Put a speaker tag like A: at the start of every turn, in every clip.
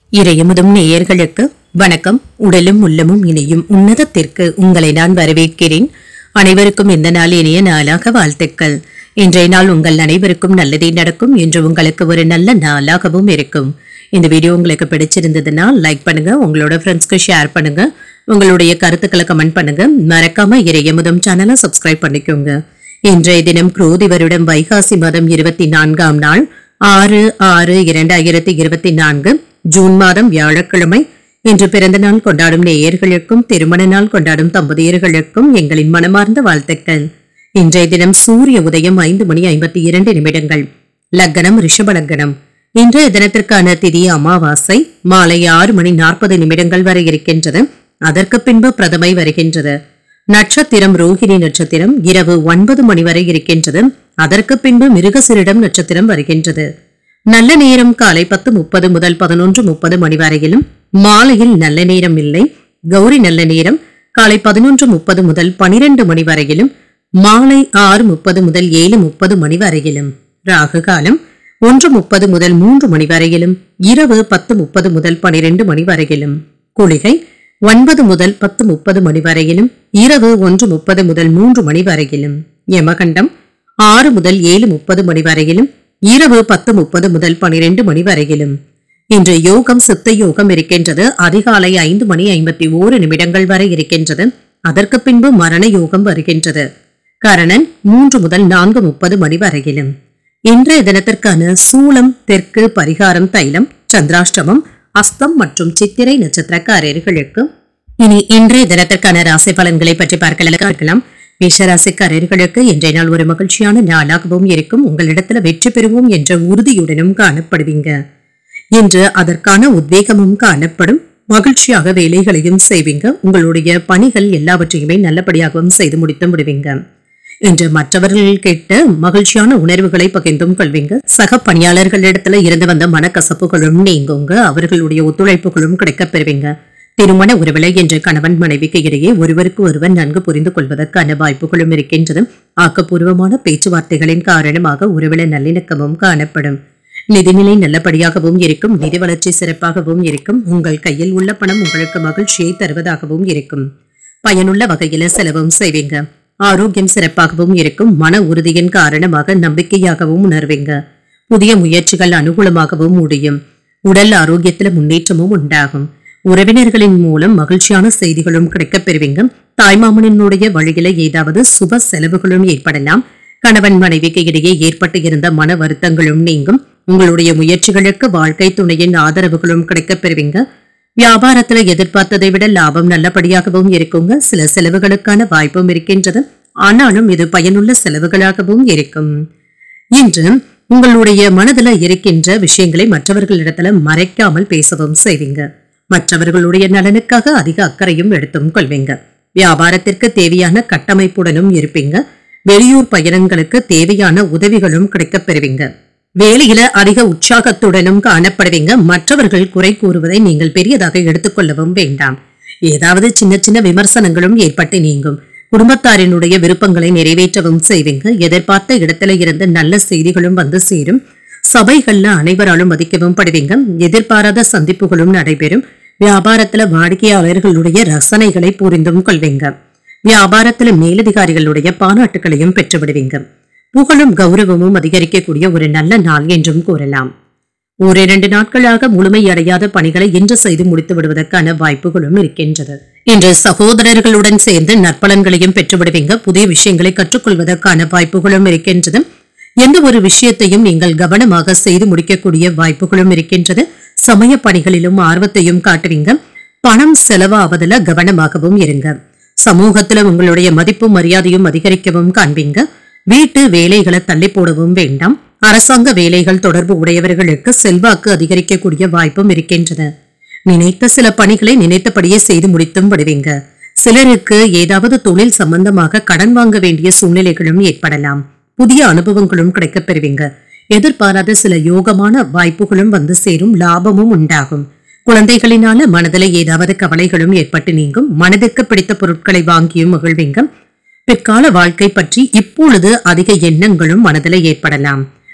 A: இறையமுதும் நேயர்களுக்கு வணக்கம் உடலும் உள்ளமும் இணையும் உன்னதத்திற்கு உங்களை நான் வரவேற்கிறேன் அனைவருக்கும் இந்த நாள் இனிய நாளாக வாழ்த்துக்கள் இன்றைய நாள் உங்கள் அனைவருக்கும் நல்லதே நடக்கும் என்று உங்களுக்கு ஒரு நல்ல நாளாகவும் இருக்கும் இந்த வீடியோ உங்களுக்கு பிடிச்சிருந்ததுன்னா லைக் பண்ணுங்க உங்களோட ஃப்ரெண்ட்ஸ்க்கு ஷேர் பண்ணுங்க உங்களுடைய கருத்துக்களை கமெண்ட் பண்ணுங்க மறக்காம இறையமுதம் சேனலை சப்ஸ்கிரைப் பண்ணிக்கோங்க இன்றைய தினம் குரோதி வருடம் வைகாசி மாதம் இருபத்தி நான்காம் நாள் ஆறு ஆறு இரண்டாயிரத்தி இருபத்தி நான்கு ஜூன் மாதம் வியாழக்கிழமை இன்று பிறந்த நாள் கொண்டாடும் நேயர்களுக்கும் திருமண நாள் கொண்டாடும் தம்பதியர்களுக்கும் எங்களின் மனமார்ந்த வாழ்த்துக்கள் இன்றைய தினம் சூரிய உதயம் ஐந்து மணி ஐம்பத்தி இரண்டு நிமிடங்கள் லக்னம் ரிஷப லக்னம் இன்றைய தினத்திற்கான திதி அமாவாசை மாலை ஆறு மணி நாற்பது நிமிடங்கள் வரை இருக்கின்றது அதற்கு பின்பு பிரதமை வருகின்றது நட்சத்திரம் ரோஹிணி நட்சத்திரம் இரவு ஒன்பது மணி வரை இருக்கின்றது அதற்கு பின்பு மிருகசிரிடம் நட்சத்திரம் வருகின்றது நல்ல நேரம் காலை பத்து முப்பது முதல் பதினொன்று முப்பது மணி வரையிலும் மாலையில் நல்ல நேரம் இல்லை கௌரி நல்ல நேரம் காலை பதினொன்று முப்பது முதல் பனிரெண்டு மணி வரையிலும் மாலை ஆறு முப்பது முதல் ஏழு முப்பது மணி வரையிலும் ராகு காலம் ஒன்று முப்பது முதல் மூன்று மணி வரையிலும் இரவு பத்து முப்பது முதல் பனிரெண்டு மணி வரையிலும் குளிகை ஒன்பது முதல் பத்து முப்பது மணி வரையிலும் இரவு ஒன்று முப்பது முதல் மூன்று மணி வரையிலும் யமகண்டம் ஆறு முதல் ஏழு முப்பது மணி வரையிலும் இரவு பத்து முப்பது முதல் பனிரெண்டு மணி வரையிலும் இன்று யோகம் சித்த யோகம் இருக்கின்றது அதிகாலை ஐந்து மணி ஐம்பத்தி ஓரு நிமிடங்கள் வரை இருக்கின்றது அதற்கு பின்பு மரண யோகம் வருகின்றது கரணன் மூன்று முதல் நான்கு முப்பது மணி வரையிலும் இன்றைய தினத்திற்கான சூலம் தெற்கு பரிகாரம் தைலம் சந்திராஷ்டமம் அஸ்தம் மற்றும் சித்திரை நட்சத்திரக்காரர்களுக்கு இனி இன்றைய தினத்திற்கான ராசி பலன்களை பற்றி பார்க்கலாம் மேஷராசிக்காரர்களுக்கு இன்றைய நாள் ஒரு மகிழ்ச்சியான நாளாகவும் இருக்கும் உங்களிடத்துல வெற்றி பெறுவோம் என்ற உறுதியுடனும் காணப்படுவீங்க இன்று அதற்கான உத்வேகமும் காணப்படும் மகிழ்ச்சியாக வேலைகளையும் செய்வீங்க உங்களுடைய பணிகள் எல்லாவற்றையுமே நல்லபடியாகவும் செய்து முடித்து விடுவீங்க இன்று மற்றவர்கள் கேட்ட மகிழ்ச்சியான உணர்வுகளை பகிர்ந்தும் கொள்வீங்க சக பணியாளர்களிடத்துல இருந்து வந்த மனக்கசப்புகளும் நீங்குங்க அவர்களுடைய ஒத்துழைப்புகளும் கிடைக்கப் பெறுவீங்க திருமண உறவிலை என்ற கணவன் மனைவிக்கு இடையே ஒருவருக்கு ஒருவர் நன்கு புரிந்து கொள்வதற்கான வாய்ப்புகளும் இருக்கின்றது ஆக்கப்பூர்வமான பேச்சுவார்த்தைகளின் காரணமாக உறவில நல்லிணக்கமும் காணப்படும் நிதிநிலை நல்லபடியாகவும் இருக்கும் நிதி வளர்ச்சி சிறப்பாகவும் இருக்கும் உங்கள் கையில் உள்ள பணம் உங்களுக்கு மகிழ்ச்சியை தருவதாகவும் இருக்கும் பயனுள்ள வகையில செலவும் செய்வீங்க ஆரோக்கியம் சிறப்பாகவும் இருக்கும் மன உறுதியின் காரணமாக நம்பிக்கையாகவும் உணர்வீங்க புதிய முயற்சிகள் அனுகூலமாகவும் முடியும் உடல் ஆரோக்கியத்துல முன்னேற்றமும் உண்டாகும் உறவினர்களின் மூலம் மகிழ்ச்சியான செய்திகளும் கிடைக்கப் பெறுவீங்க தாய்மாமனினுடைய வழியில ஏதாவது சுப செலவுகளும் ஏற்படலாம் கணவன் மனைவிக்கு இடையே ஏற்பட்டு இருந்த மன வருத்தங்களும் நீங்கும் உங்களுடைய முயற்சிகளுக்கு வாழ்க்கை துணையின் ஆதரவுகளும் கிடைக்கப் பெறுவீங்க வியாபாரத்துல எதிர்பார்த்ததை விட லாபம் நல்லபடியாகவும் இருக்குங்க சில செலவுகளுக்கான வாய்ப்பும் இருக்கின்றது ஆனாலும் இது பயனுள்ள செலவுகளாகவும் இருக்கும் இன்று உங்களுடைய மனதுல இருக்கின்ற விஷயங்களை மற்றவர்களிடத்துல மறைக்காமல் பேசவும் செய்வீங்க மற்றவர்களுடைய நலனுக்காக அதிக அக்கறையும் எடுத்தும் கொள்வீங்க வியாபாரத்திற்கு தேவையான கட்டமைப்புடனும் இருப்பீங்க வெளியூர் பயணங்களுக்கு தேவையான உதவிகளும் கிடைக்கப் பெறுவீங்க வேலையில அதிக உற்சாகத்துடனும் காணப்படுவீங்க மற்றவர்கள் குறை கூறுவதை நீங்கள் பெரியதாக எடுத்துக்கொள்ளவும் வேண்டாம் ஏதாவது சின்ன சின்ன விமர்சனங்களும் ஏற்பட்டு நீங்கும் குடும்பத்தாரினுடைய விருப்பங்களை நிறைவேற்றவும் செய்வீங்க எதிர்பார்த்த இடத்துல இருந்து நல்ல செய்திகளும் வந்து சேரும் சபைகள்ல அனைவராலும் மதிக்கவும் படுவீங்க எதிர்பாராத சந்திப்புகளும் நடைபெறும் வியாபாரத்துல வாடிக்கையாளர்களுடைய ரசனைகளை புரிந்தும் கொள்வீங்க வியாபாரத்துல மேலதிகாரிகளுடைய பாராட்டுகளையும் பெற்று விடுவீங்க புகழும் கௌரவமும் அதிகரிக்கக்கூடிய ஒரு நல்ல நாள் என்றும் கூறலாம் ஓரிரண்டு நாட்களாக முழுமையடையாத பணிகளை இன்று செய்து முடித்து விடுவதற்கான வாய்ப்புகளும் இருக்கின்றது இன்று சகோதரர்களுடன் சேர்ந்து நற்பலன்களையும் பெற்று விடுவீங்க புதிய விஷயங்களை கற்றுக்கொள்வதற்கான வாய்ப்புகளும் இருக்கின்றது எந்த ஒரு விஷயத்தையும் நீங்கள் கவனமாக செய்து முடிக்கக்கூடிய வாய்ப்புகளும் இருக்கின்றது சமய பணிகளிலும் ஆர்வத்தையும் காட்டுவீங்க பணம் செலவாவதில் கவனமாகவும் இருங்க சமூகத்துல உங்களுடைய மதிப்பும் மரியாதையும் அதிகரிக்கவும் காண்பீங்க வீட்டு வேலைகளை தள்ளி போடவும் வேண்டாம் அரசாங்க வேலைகள் தொடர்பு உடையவர்களுக்கு செல்வாக்கு அதிகரிக்கக்கூடிய வாய்ப்பும் இருக்கின்றது நினைத்த சில பணிகளை நினைத்தபடியே செய்து முடித்தும் விடுவீங்க சிலருக்கு ஏதாவது தொழில் சம்பந்தமாக கடன் வாங்க வேண்டிய சூழ்நிலைகளும் ஏற்படலாம் புதிய அனுபவங்களும் கிடைக்கப் பெறுவீங்க எதிர்பாராத சில யோகமான வாய்ப்புகளும் வந்து சேரும் லாபமும் உண்டாகும் குழந்தைகளினால மனதில் ஏதாவது கவலைகளும் ஏற்பட்டு நீங்கும் மனதிற்கு பிடித்த பொருட்களை வாங்கியும் மகிழ்வீங்க பிற்கால வாழ்க்கை பற்றி இப்பொழுது அதிக எண்ணங்களும் மனதில் ஏற்படலாம்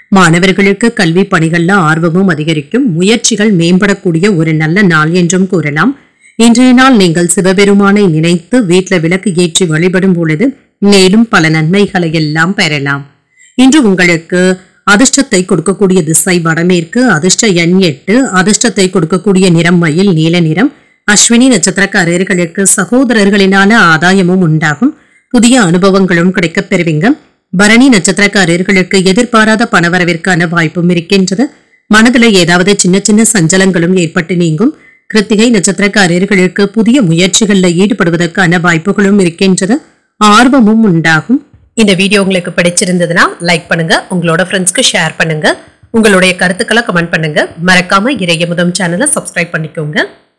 A: மாணவர்களுக்கு கல்வி பணிகள்ல ஆர்வமும் அதிகரிக்கும் முயற்சிகள் மேம்படக்கூடிய ஒரு நல்ல நாள் என்றும் கூறலாம் இன்றைய நாள் நீங்கள் சிவபெருமானை நினைத்து வீட்ல விளக்கு ஏற்றி வழிபடும் பொழுது மேலும் பல நன்மைகளை எல்லாம் பெறலாம் இன்று உங்களுக்கு அதிர்ஷ்டத்தை கொடுக்கக்கூடிய திசை வடமேற்கு அதிர்ஷ்ட எண் எட்டு அதிர்ஷ்டத்தை கொடுக்கக்கூடிய நிறம் மயில் நீல நிறம் அஸ்வினி நட்சத்திரக்காரர்களுக்கு சகோதரர்களினால ஆதாயமும் உண்டாகும் புதிய அனுபவங்களும் கிடைக்கப் பெறுவீங்க பரணி நட்சத்திரக்காரர்களுக்கு எதிர்பாராத பணவரவிற்கான வாய்ப்பும் இருக்கின்றது மனதில் ஏதாவது சின்ன சின்ன சஞ்சலங்களும் ஏற்பட்டு நீங்கும் கிருத்திகை நட்சத்திரக்காரர்களுக்கு புதிய முயற்சிகளில் ஈடுபடுவதற்கான வாய்ப்புகளும் இருக்கின்றது ஆர்வமும் உண்டாகும்
B: இந்த வீடியோ உங்களுக்கு பிடிச்சிருந்ததுன்னா லைக் பண்ணுங்க உங்களோட ஃப்ரெண்ட்ஸ்க்கு ஷேர் பண்ணுங்க உங்களுடைய கருத்துக்களை கமெண்ட் பண்ணுங்க மறக்காம இறையமுதம் சேனலை சப்ஸ்கிரைப் பண்ணிக்கோங்க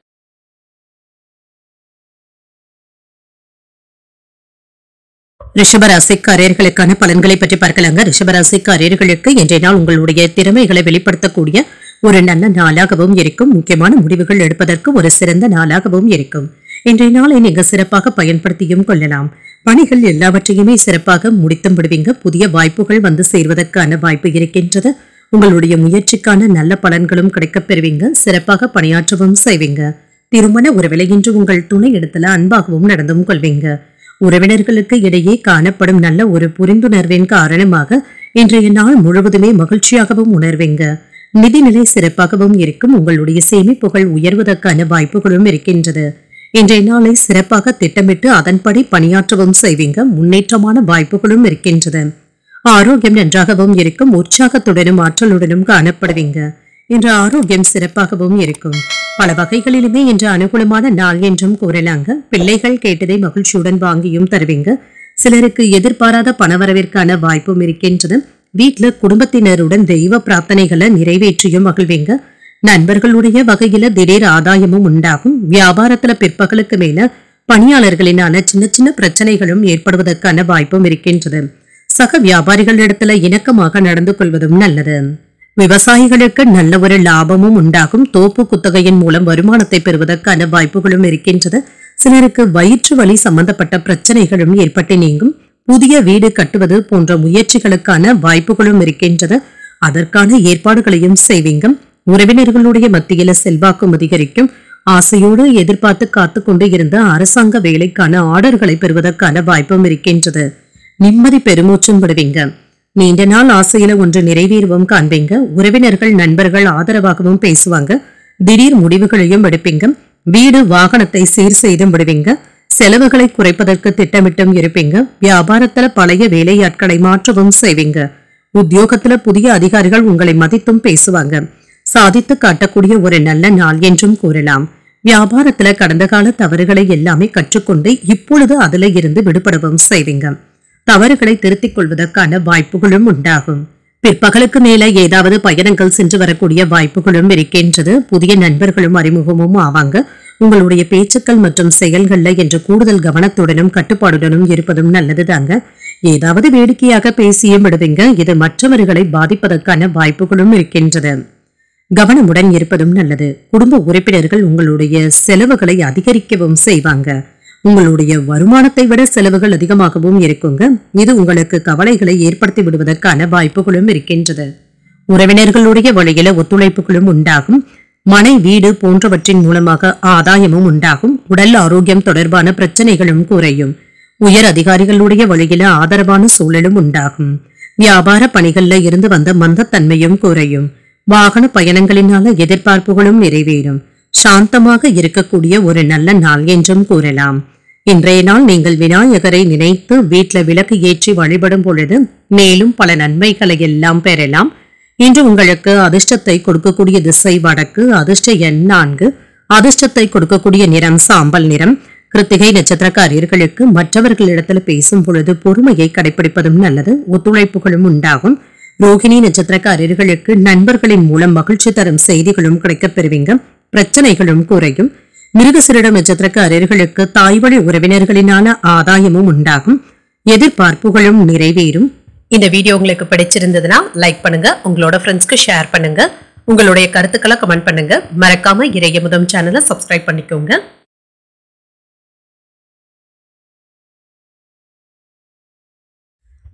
A: ரிஷபராசிக்காரர்களுக்கான பலன்களை பற்றி பார்க்கலாங்க ரிஷபராசிக்காரர்களுக்கு இன்றைய நாள் உங்களுடைய திறமைகளை வெளிப்படுத்தக்கூடிய ஒரு நல்ல நாளாகவும் இருக்கும் முக்கியமான முடிவுகள் எடுப்பதற்கு ஒரு சிறந்த நாளாகவும் இருக்கும் இன்றைய நாளை நீங்க சிறப்பாக பயன்படுத்தியும் கொள்ளலாம் பணிகள் எல்லாவற்றையுமே சிறப்பாக முடித்தும் விடுவீங்க புதிய வாய்ப்புகள் வந்து சேர்வதற்கான வாய்ப்பு இருக்கின்றது உங்களுடைய முயற்சிக்கான நல்ல பலன்களும் கிடைக்கப் பெறுவீங்க சிறப்பாக பணியாற்றவும் செய்வீங்க திருமண உறவிலை இன்று உங்கள் துணை இடத்துல அன்பாகவும் நடந்தும் கொள்வீங்க உறவினர்களுக்கு இடையே காணப்படும் நல்ல ஒரு புரிந்துணர்வின் காரணமாக இன்றைய நாள் முழுவதுமே மகிழ்ச்சியாகவும் உணர்வீங்க நிதிநிலை சிறப்பாகவும் இருக்கும் உங்களுடைய சேமிப்புகள் உயர்வதற்கான வாய்ப்புகளும் இருக்கின்றது இன்றைய நாளை சிறப்பாக திட்டமிட்டு அதன்படி பணியாற்றவும் செய்வீங்க முன்னேற்றமான வாய்ப்புகளும் இருக்கின்றது ஆரோக்கியம் நன்றாகவும் இருக்கும் உற்சாகத்துடனும் ஆற்றலுடனும் காணப்படுவீங்க இன்று ஆரோக்கியம் சிறப்பாகவும் இருக்கும் பல வகைகளிலுமே இன்று அனுகூலமான நாள் என்றும் கூறலாங்க பிள்ளைகள் கேட்டதை மகிழ்ச்சியுடன் வாங்கியும் தருவீங்க சிலருக்கு எதிர்பாராத பணவரவிற்கான வாய்ப்பும் இருக்கின்றது வீட்ல குடும்பத்தினருடன் தெய்வ பிரார்த்தனைகளை நிறைவேற்றியும் மகிழ்வீங்க நண்பர்களுடைய வகையில திடீர் ஆதாயமும் உண்டாகும் வியாபாரத்துல பிற்பகலுக்கு மேல பணியாளர்களினால சின்ன சின்ன பிரச்சனைகளும் ஏற்படுவதற்கான வாய்ப்பும் இருக்கின்றது சக வியாபாரிகளிடத்துல இணக்கமாக நடந்து கொள்வதும் நல்லது விவசாயிகளுக்கு நல்ல ஒரு லாபமும் உண்டாகும் தோப்பு குத்தகையின் மூலம் வருமானத்தை பெறுவதற்கான வாய்ப்புகளும் இருக்கின்றது சிலருக்கு வயிற்று வலி சம்பந்தப்பட்ட பிரச்சனைகளும் ஏற்பட்டு நீங்கும் புதிய வீடு கட்டுவது போன்ற முயற்சிகளுக்கான வாய்ப்புகளும் இருக்கின்றது அதற்கான ஏற்பாடுகளையும் செய்வீங்க உறவினர்களுடைய மத்தியில செல்வாக்கும் அதிகரிக்கும் ஆசையோடு எதிர்பார்த்து காத்து கொண்டு இருந்த அரசாங்க வேலைக்கான ஆர்டர்களை பெறுவதற்கான வாய்ப்பும் இருக்கின்றது நிம்மதி பெருமூச்சும் விடுவீங்க நீண்ட நாள் ஆசையில ஒன்று நிறைவேறவும் காண்பீங்க உறவினர்கள் நண்பர்கள் ஆதரவாகவும் பேசுவாங்க திடீர் முடிவுகளையும் எடுப்பீங்க வீடு வாகனத்தை சீர் செய்தும் விடுவீங்க செலவுகளை குறைப்பதற்கு திட்டமிட்டும் இருப்பீங்க வியாபாரத்துல பழைய வேலையாட்களை மாற்றவும் செய்வீங்க உத்தியோகத்துல புதிய அதிகாரிகள் உங்களை மதித்தும் பேசுவாங்க சாதித்து காட்டக்கூடிய ஒரு நல்ல நாள் என்றும் கூறலாம் வியாபாரத்துல கடந்த கால தவறுகளை எல்லாமே கற்றுக்கொண்டு இப்பொழுது அதுல இருந்து விடுபடவும் செய்வீங்க தவறுகளை திருத்திக் கொள்வதற்கான வாய்ப்புகளும் உண்டாகும் பிற்பகலுக்கு மேல ஏதாவது பயணங்கள் சென்று வரக்கூடிய வாய்ப்புகளும் இருக்கின்றது புதிய நண்பர்களும் அறிமுகமும் ஆவாங்க உங்களுடைய பேச்சுக்கள் மற்றும் செயல்கள்ல என்று கூடுதல் கவனத்துடனும் கட்டுப்பாடுடனும் இருப்பதும் நல்லதுதாங்க ஏதாவது வேடிக்கையாக பேசியும் விடுவீங்க இது மற்றவர்களை பாதிப்பதற்கான வாய்ப்புகளும் இருக்கின்றது கவனமுடன் இருப்பதும் நல்லது குடும்ப உறுப்பினர்கள் உங்களுடைய செலவுகளை அதிகரிக்கவும் செய்வாங்க உங்களுடைய வருமானத்தை விட செலவுகள் அதிகமாகவும் இருக்குங்க இது உங்களுக்கு கவலைகளை ஏற்படுத்தி விடுவதற்கான வாய்ப்புகளும் இருக்கின்றது உறவினர்களுடைய வழியில ஒத்துழைப்புகளும் உண்டாகும் மனை வீடு போன்றவற்றின் மூலமாக ஆதாயமும் உண்டாகும் உடல் ஆரோக்கியம் தொடர்பான பிரச்சனைகளும் குறையும் உயர் அதிகாரிகளுடைய வழியில ஆதரவான சூழலும் உண்டாகும் வியாபார பணிகள்ல இருந்து வந்த மந்தத்தன்மையும் குறையும் வாகன பயணங்களினால எதிர்பார்ப்புகளும் நிறைவேறும் சாந்தமாக இருக்கக்கூடிய ஒரு நல்ல நாள் என்றும் கூறலாம் இன்றைய நாள் நீங்கள் விநாயகரை நினைத்து வீட்ல விளக்கு ஏற்றி வழிபடும் பொழுது மேலும் பல நன்மைகளை எல்லாம் பெறலாம் இன்று உங்களுக்கு அதிர்ஷ்டத்தை கொடுக்கக்கூடிய திசை வடக்கு அதிர்ஷ்ட எண் நான்கு அதிர்ஷ்டத்தை கொடுக்கக்கூடிய நிறம் சாம்பல் நிறம் கிருத்திகை நட்சத்திரக்காரர்களுக்கு மற்றவர்களிடத்துல பேசும் பொழுது பொறுமையை கடைபிடிப்பதும் நல்லது ஒத்துழைப்புகளும் உண்டாகும் ரோகிணி நட்சத்திரக்காரர்களுக்கு நண்பர்களின் மூலம் மகிழ்ச்சி தரும் செய்திகளும் கிடைக்கப் பெறுவீங்க பிரச்சனைகளும் குறையும் மிருகசிரிட நட்சத்திரக்காரர்களுக்கு தாய்வழி உறவினர்களினான ஆதாயமும் உண்டாகும் எதிர்பார்ப்புகளும் நிறைவேறும்
B: இந்த வீடியோ உங்களுக்கு பிடிச்சிருந்ததுன்னா லைக் பண்ணுங்க உங்களோட ஃப்ரெண்ட்ஸ்க்கு ஷேர் பண்ணுங்க உங்களுடைய கருத்துக்களை கமெண்ட் பண்ணுங்க மறக்காம இறையமுதம் சேனலை சப்ஸ்கிரைப் பண்ணிக்கோங்க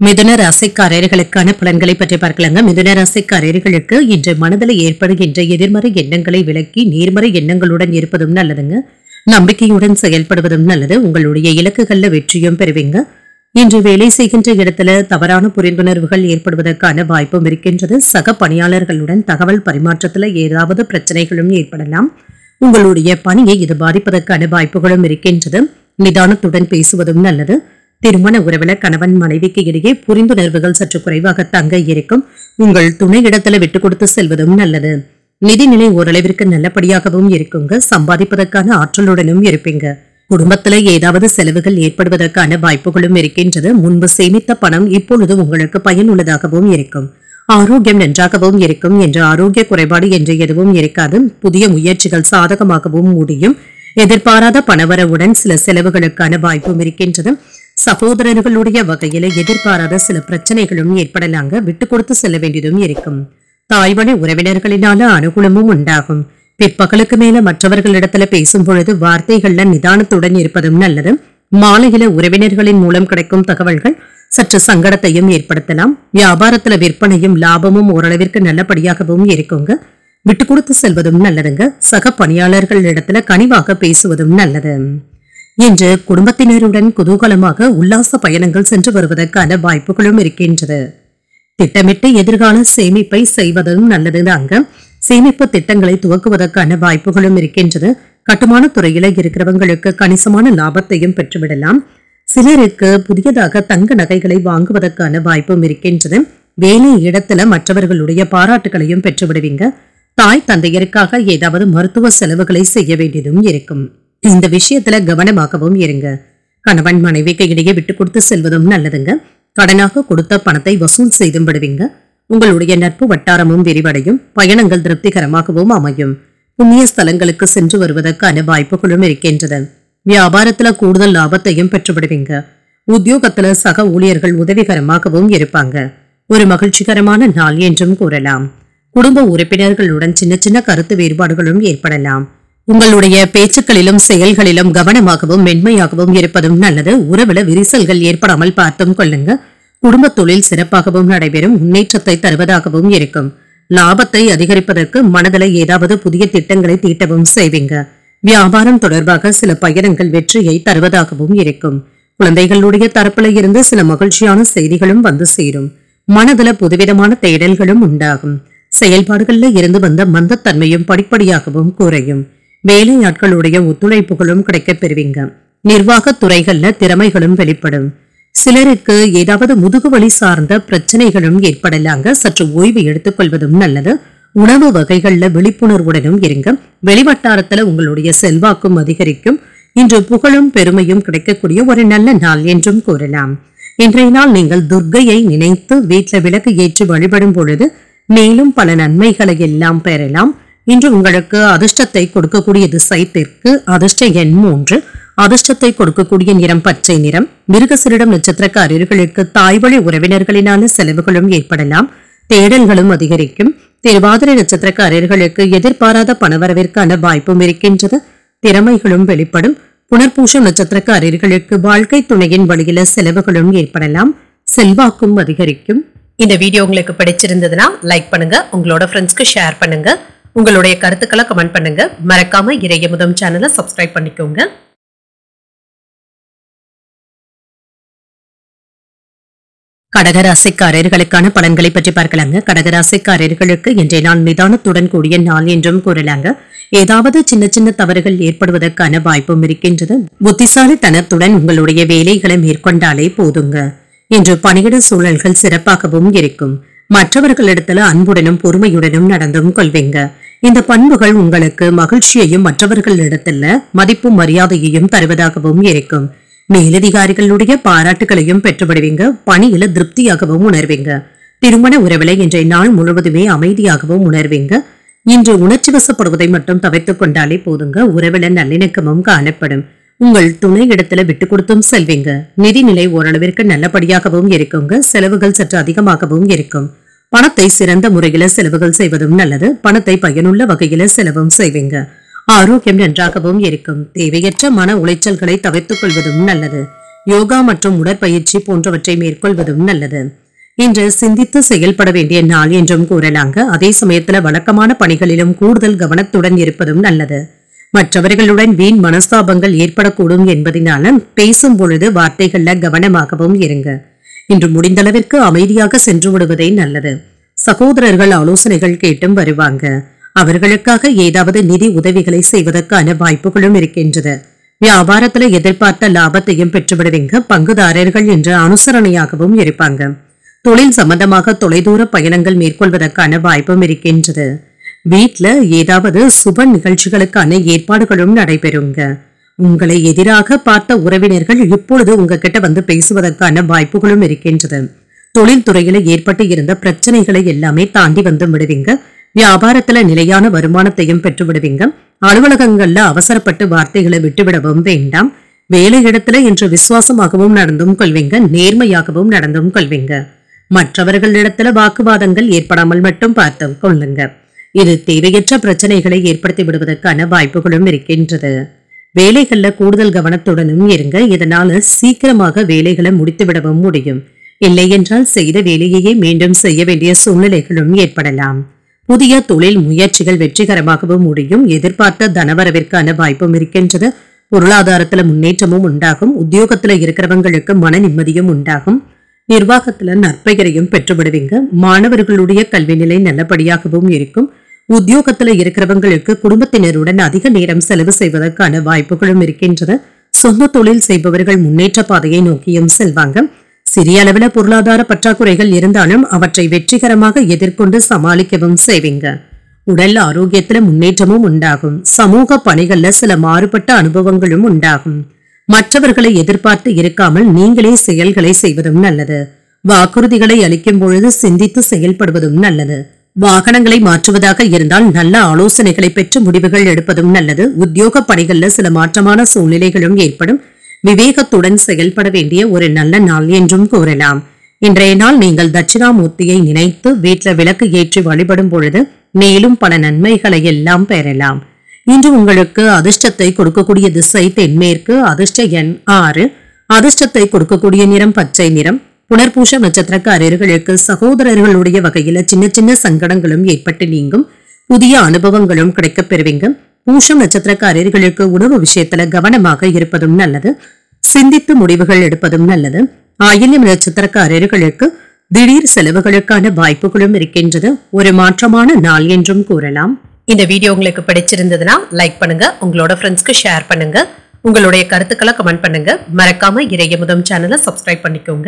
A: மிதுன ராசிக்காரர்களுக்கான பலன்களை பற்றி பார்க்கலாங்க மிதுன ராசிக்காரர்களுக்கு இன்று மனதில் ஏற்படுகின்ற எதிர்மறை எண்ணங்களை விலக்கி நேர்மறை எண்ணங்களுடன் இருப்பதும் நல்லதுங்க நம்பிக்கையுடன் செயல்படுவதும் நல்லது உங்களுடைய இலக்குகள்ல வெற்றியும் பெறுவீங்க இன்று வேலை செய்கின்ற இடத்துல தவறான புரிந்துணர்வுகள் ஏற்படுவதற்கான வாய்ப்பும் இருக்கின்றது சக பணியாளர்களுடன் தகவல் பரிமாற்றத்துல ஏதாவது பிரச்சனைகளும் ஏற்படலாம் உங்களுடைய பணியை இது பாதிப்பதற்கான வாய்ப்புகளும் இருக்கின்றது நிதானத்துடன் பேசுவதும் நல்லது திருமண உறவுல கணவன் மனைவிக்கு இடையே புரிந்துணர்வுகள் சற்று குறைவாக தங்க இருக்கும் உங்கள் துணை இடத்துல விட்டு கொடுத்து செல்வதும் நல்லது நிதிநிலை ஓரளவிற்கு நல்லபடியாகவும் இருக்குங்க சம்பாதிப்பதற்கான ஆற்றலுடனும் இருப்பீங்க குடும்பத்துல ஏதாவது செலவுகள் ஏற்படுவதற்கான வாய்ப்புகளும் இருக்கின்றது முன்பு சேமித்த பணம் இப்பொழுது உங்களுக்கு பயனுள்ளதாகவும் இருக்கும் ஆரோக்கியம் நன்றாகவும் இருக்கும் என்ற ஆரோக்கிய குறைபாடு என்று எதுவும் இருக்காது புதிய முயற்சிகள் சாதகமாகவும் முடியும் எதிர்பாராத பணவரவுடன் சில செலவுகளுக்கான வாய்ப்பும் இருக்கின்றது சகோதரர்களுடைய வகையில எதிர்பாராத சில பிரச்சனைகளும் ஏற்படலாங்க விட்டு கொடுத்து செல்ல வேண்டியதும் இருக்கும் தாய்வழி உறவினர்களினால அனுகூலமும் உண்டாகும் பிற்பகலுக்கு மேல மற்றவர்களிடத்துல பேசும் பொழுது வார்த்தைகள்ல நிதானத்துடன் இருப்பதும் நல்லது மாலையில உறவினர்களின் மூலம் கிடைக்கும் தகவல்கள் சற்று சங்கடத்தையும் ஏற்படுத்தலாம் வியாபாரத்துல விற்பனையும் லாபமும் ஓரளவிற்கு நல்லபடியாகவும் இருக்குங்க விட்டு கொடுத்து செல்வதும் நல்லதுங்க சக பணியாளர்கள் இடத்துல கனிவாக பேசுவதும் நல்லது இன்று குடும்பத்தினருடன் குதூகலமாக உல்லாச பயணங்கள் சென்று வருவதற்கான வாய்ப்புகளும் இருக்கின்றது திட்டமிட்டு எதிர்கால சேமிப்பை செய்வதும் நல்லதுதாங்க சேமிப்பு திட்டங்களை துவக்குவதற்கான வாய்ப்புகளும் இருக்கின்றது கட்டுமான துறையில இருக்கிறவங்களுக்கு கணிசமான லாபத்தையும் பெற்றுவிடலாம் சிலருக்கு புதியதாக தங்க நகைகளை வாங்குவதற்கான வாய்ப்பும் இருக்கின்றது வேலை இடத்துல மற்றவர்களுடைய பாராட்டுகளையும் பெற்றுவிடுவீங்க தாய் தந்தையருக்காக ஏதாவது மருத்துவ செலவுகளை செய்ய வேண்டியதும் இருக்கும் இந்த விஷயத்துல கவனமாகவும் இருங்க கணவன் மனைவிக்கு இடையே விட்டு கொடுத்து செல்வதும் நல்லதுங்க கடனாக கொடுத்த பணத்தை வசூல் செய்தும் விடுவீங்க உங்களுடைய நட்பு வட்டாரமும் விரிவடையும் பயணங்கள் திருப்திகரமாகவும் அமையும் புண்ணிய ஸ்தலங்களுக்கு சென்று வருவதற்கான வாய்ப்புகளும் இருக்கின்றது வியாபாரத்துல கூடுதல் லாபத்தையும் பெற்றுவிடுவீங்க உத்தியோகத்துல சக ஊழியர்கள் உதவிகரமாகவும் இருப்பாங்க ஒரு மகிழ்ச்சிகரமான நாள் என்றும் கூறலாம் குடும்ப உறுப்பினர்களுடன் சின்ன சின்ன கருத்து வேறுபாடுகளும் ஏற்படலாம் உங்களுடைய பேச்சுக்களிலும் செயல்களிலும் கவனமாகவும் மென்மையாகவும் இருப்பதும் நல்லது உறவுல விரிசல்கள் ஏற்படாமல் பார்த்தும் கொள்ளுங்க குடும்ப தொழில் சிறப்பாகவும் நடைபெறும் முன்னேற்றத்தை தருவதாகவும் இருக்கும் லாபத்தை அதிகரிப்பதற்கு மனதில் ஏதாவது புதிய திட்டங்களை தீட்டவும் செய்வீங்க வியாபாரம் தொடர்பாக சில பயணங்கள் வெற்றியை தருவதாகவும் இருக்கும் குழந்தைகளுடைய தரப்புல இருந்து சில மகிழ்ச்சியான செய்திகளும் வந்து சேரும் மனதுல புதுவிதமான தேடல்களும் உண்டாகும் செயல்பாடுகள்ல இருந்து வந்த மந்தத்தன்மையும் படிப்படியாகவும் குறையும் வேலையாட்களுடைய ஒத்துழைப்புகளும் கிடைக்கப் பெறுவீங்க நிர்வாகத் துறைகள்ல திறமைகளும் வெளிப்படும் சிலருக்கு ஏதாவது முதுகுவலி சார்ந்த பிரச்சனைகளும் ஏற்படலாங்க சற்று ஓய்வு எடுத்துக்கொள்வதும் நல்லது உணவு வகைகள்ல விழிப்புணர்வுடனும் இருங்க வெளிவட்டாரத்துல உங்களுடைய செல்வாக்கும் அதிகரிக்கும் இன்று புகழும் பெருமையும் கிடைக்கக்கூடிய ஒரு நல்ல நாள் என்றும் கூறலாம் இன்றைய நாள் நீங்கள் துர்க்கையை நினைத்து வீட்ல விளக்கு ஏற்றி வழிபடும் பொழுது மேலும் பல நன்மைகளை எல்லாம் பெறலாம் இன்று உங்களுக்கு அதிர்ஷ்டத்தை கொடுக்கக்கூடிய திசை தெற்கு அதிர்ஷ்ட எண் மூன்று அதிர்ஷ்டத்தை கொடுக்கக்கூடிய நிறம் பச்சை நிறம் மிருகசிரிடம் நட்சத்திரக்காரர்களுக்கு தாய்வழி உறவினர்களினால செலவுகளும் ஏற்படலாம் தேடல்களும் அதிகரிக்கும் திருவாதிரை நட்சத்திரக்காரர்களுக்கு எதிர்பாராத பணவரவிற்கான வாய்ப்பும் இருக்கின்றது திறமைகளும் வெளிப்படும் புனர்பூசம் நட்சத்திரக்காரர்களுக்கு வாழ்க்கை துணையின் வழியில செலவுகளும் ஏற்படலாம் செல்வாக்கும் அதிகரிக்கும்
B: இந்த வீடியோ உங்களுக்கு பிடிச்சிருந்ததுன்னா லைக் பண்ணுங்க உங்களோட ஃப்ரெண்ட்ஸ்க்கு ஷேர் பண்ணுங்க உங்களுடைய கருத்துக்களை கமெண்ட் பண்ணுங்க மறக்காம இறைய முதம் சேனலை சப்ஸ்கிரைப் பண்ணிக்கோங்க
A: கடகராசிக்காரர்களுக்கான பலன்களை பற்றி பார்க்கலாங்க கடகராசிக்காரர்களுக்கு இன்றைய நாள் நிதானத்துடன் கூடிய நாள் என்றும் கூறலாங்க ஏதாவது சின்ன சின்ன தவறுகள் ஏற்படுவதற்கான வாய்ப்பும் இருக்கின்றது புத்திசாலித்தனத்துடன் உங்களுடைய வேலைகளை மேற்கொண்டாலே போதுங்க இன்று பணியிட சூழல்கள் சிறப்பாகவும் இருக்கும் மற்றவர்களிடத்துல அன்புடனும் பொறுமையுடனும் நடந்தும் கொள்வீங்க இந்த பண்புகள் உங்களுக்கு மகிழ்ச்சியையும் மற்றவர்களிடத்துல மதிப்பும் மரியாதையையும் தருவதாகவும் இருக்கும் மேலதிகாரிகளுடைய பாராட்டுகளையும் பெற்றுவிடுவீங்க பணியில திருப்தியாகவும் உணர்வீங்க திருமண உறவில இன்றைய நாள் முழுவதுமே அமைதியாகவும் உணர்வீங்க இன்று உணர்ச்சி வசப்படுவதை மட்டும் தவிர்த்துக் கொண்டாலே போதுங்க உறவில நல்லிணக்கமும் காணப்படும் உங்கள் துணை இடத்துல விட்டு கொடுத்தும் செல்வீங்க நிதிநிலை ஓரளவிற்கு நல்லபடியாகவும் இருக்குங்க செலவுகள் சற்று அதிகமாகவும் இருக்கும் பணத்தை சிறந்த முறையில செலவுகள் செய்வதும் நல்லது பணத்தை பயனுள்ள வகையில செலவும் செய்வீங்க ஆரோக்கியம் நன்றாகவும் இருக்கும் தேவையற்ற மன உளைச்சல்களை தவிர்த்துக் கொள்வதும் நல்லது யோகா மற்றும் உடற்பயிற்சி போன்றவற்றை மேற்கொள்வதும் நல்லது இன்று சிந்தித்து செயல்பட வேண்டிய நாள் என்றும் கூறலாங்க அதே சமயத்துல வழக்கமான பணிகளிலும் கூடுதல் கவனத்துடன் இருப்பதும் நல்லது மற்றவர்களுடன் வீண் மனஸ்தாபங்கள் ஏற்படக்கூடும் என்பதனால பேசும் பொழுது வார்த்தைகள்ல கவனமாகவும் இருங்க இன்று முடிந்தளவிற்கு அமைதியாக சென்று விடுவதே நல்லது சகோதரர்கள் ஆலோசனைகள் கேட்டும் வருவாங்க அவர்களுக்காக ஏதாவது நிதி உதவிகளை செய்வதற்கான வாய்ப்புகளும் இருக்கின்றது வியாபாரத்துல எதிர்பார்த்த லாபத்தையும் பெற்றுவிடுவீங்க பங்குதாரர்கள் என்று அனுசரணையாகவும் இருப்பாங்க தொழில் சம்பந்தமாக தொலைதூர பயணங்கள் மேற்கொள்வதற்கான வாய்ப்பும் இருக்கின்றது வீட்ல ஏதாவது சுப நிகழ்ச்சிகளுக்கான ஏற்பாடுகளும் நடைபெறுங்க உங்களை எதிராக பார்த்த உறவினர்கள் இப்பொழுது உங்ககிட்ட வந்து பேசுவதற்கான வாய்ப்புகளும் இருக்கின்றது தொழில் துறையில ஏற்பட்டு இருந்த பிரச்சனைகளை எல்லாமே தாண்டி வந்து விடுவீங்க வியாபாரத்துல நிலையான வருமானத்தையும் பெற்று விடுவீங்க அலுவலகங்கள்ல அவசரப்பட்டு வார்த்தைகளை விட்டுவிடவும் வேண்டாம் வேலையிடத்துல இன்று விசுவாசமாகவும் நடந்தும் கொள்வீங்க நேர்மையாகவும் நடந்தும் கொள்வீங்க மற்றவர்களிடத்துல வாக்குவாதங்கள் ஏற்படாமல் மட்டும் பார்த்து கொள்ளுங்க இது தேவையற்ற பிரச்சனைகளை ஏற்படுத்தி விடுவதற்கான வாய்ப்புகளும் இருக்கின்றது வேலைகள்ல கூடுதல் கவனத்துடனும் இருங்க இதனால சீக்கிரமாக வேலைகளை முடித்து விடவும் முடியும் இல்லை என்றால் செய்த வேலையையே மீண்டும் செய்ய வேண்டிய சூழ்நிலைகளும் ஏற்படலாம் புதிய தொழில் முயற்சிகள் வெற்றிகரமாகவும் முடியும் எதிர்பார்த்த தனவரவிற்கான வாய்ப்பும் இருக்கின்றது பொருளாதாரத்துல முன்னேற்றமும் உண்டாகும் உத்தியோகத்துல இருக்கிறவங்களுக்கு மன நிம்மதியும் உண்டாகும் நிர்வாகத்துல நற்பெயரையும் பெற்றுவிடுவீங்க மாணவர்களுடைய கல்வி நிலை நல்லபடியாகவும் இருக்கும் உத்தியோகத்துல இருக்கிறவங்களுக்கு குடும்பத்தினருடன் அதிக நேரம் செலவு செய்வதற்கான வாய்ப்புகளும் இருக்கின்றது சொந்த தொழில் செய்பவர்கள் முன்னேற்ற பாதையை நோக்கியும் செல்வாங்க சிறிய அளவுல பொருளாதார பற்றாக்குறைகள் இருந்தாலும் அவற்றை வெற்றிகரமாக எதிர்கொண்டு சமாளிக்கவும் செய்வீங்க உடல் ஆரோக்கியத்துல முன்னேற்றமும் உண்டாகும் சமூக பணிகள்ல சில மாறுபட்ட அனுபவங்களும் உண்டாகும் மற்றவர்களை எதிர்பார்த்து இருக்காமல் நீங்களே செயல்களை செய்வதும் நல்லது வாக்குறுதிகளை அளிக்கும் பொழுது சிந்தித்து செயல்படுவதும் நல்லது வாகனங்களை மாற்றுவதாக இருந்தால் நல்ல ஆலோசனைகளை பெற்று முடிவுகள் எடுப்பதும் நல்லது உத்தியோக பணிகள்ல சில மாற்றமான சூழ்நிலைகளும் ஏற்படும் விவேகத்துடன் செயல்பட வேண்டிய ஒரு நல்ல நாள் என்றும் கூறலாம் இன்றைய நாள் நீங்கள் தட்சிணாமூர்த்தியை நினைத்து வீட்ல விளக்கு ஏற்றி வழிபடும் பொழுது மேலும் பல நன்மைகளை எல்லாம் பெறலாம் இன்று உங்களுக்கு அதிர்ஷ்டத்தை கொடுக்கக்கூடிய திசை தென்மேற்கு அதிர்ஷ்ட எண் ஆறு அதிர்ஷ்டத்தை கொடுக்கக்கூடிய நிறம் பச்சை நிறம் புனர்பூஷ நட்சத்திரக்காரர்களுக்கு சகோதரர்களுடைய வகையில சின்ன சின்ன சங்கடங்களும் ஏற்பட்டு நீங்கும் புதிய அனுபவங்களும் கிடைக்கப் பெறுவீங்க பூஷம் நட்சத்திரக்காரர்களுக்கு உணவு விஷயத்துல கவனமாக இருப்பதும் நல்லது சிந்தித்து முடிவுகள் எடுப்பதும் நல்லது ஆயில்யம் நட்சத்திரக்காரர்களுக்கு திடீர் செலவுகளுக்கான வாய்ப்புகளும் இருக்கின்றது ஒரு மாற்றமான நாள் என்றும் கூறலாம்
B: இந்த வீடியோ உங்களுக்கு பிடிச்சிருந்ததுன்னா லைக் பண்ணுங்க உங்களோட ஃப்ரெண்ட்ஸ்க்கு ஷேர் பண்ணுங்க உங்களுடைய கருத்துக்களை கமெண்ட் பண்ணுங்க மறக்காம இறைய முதம் சேனலை சப்ஸ்கிரைப் பண்ணிக்கோங்க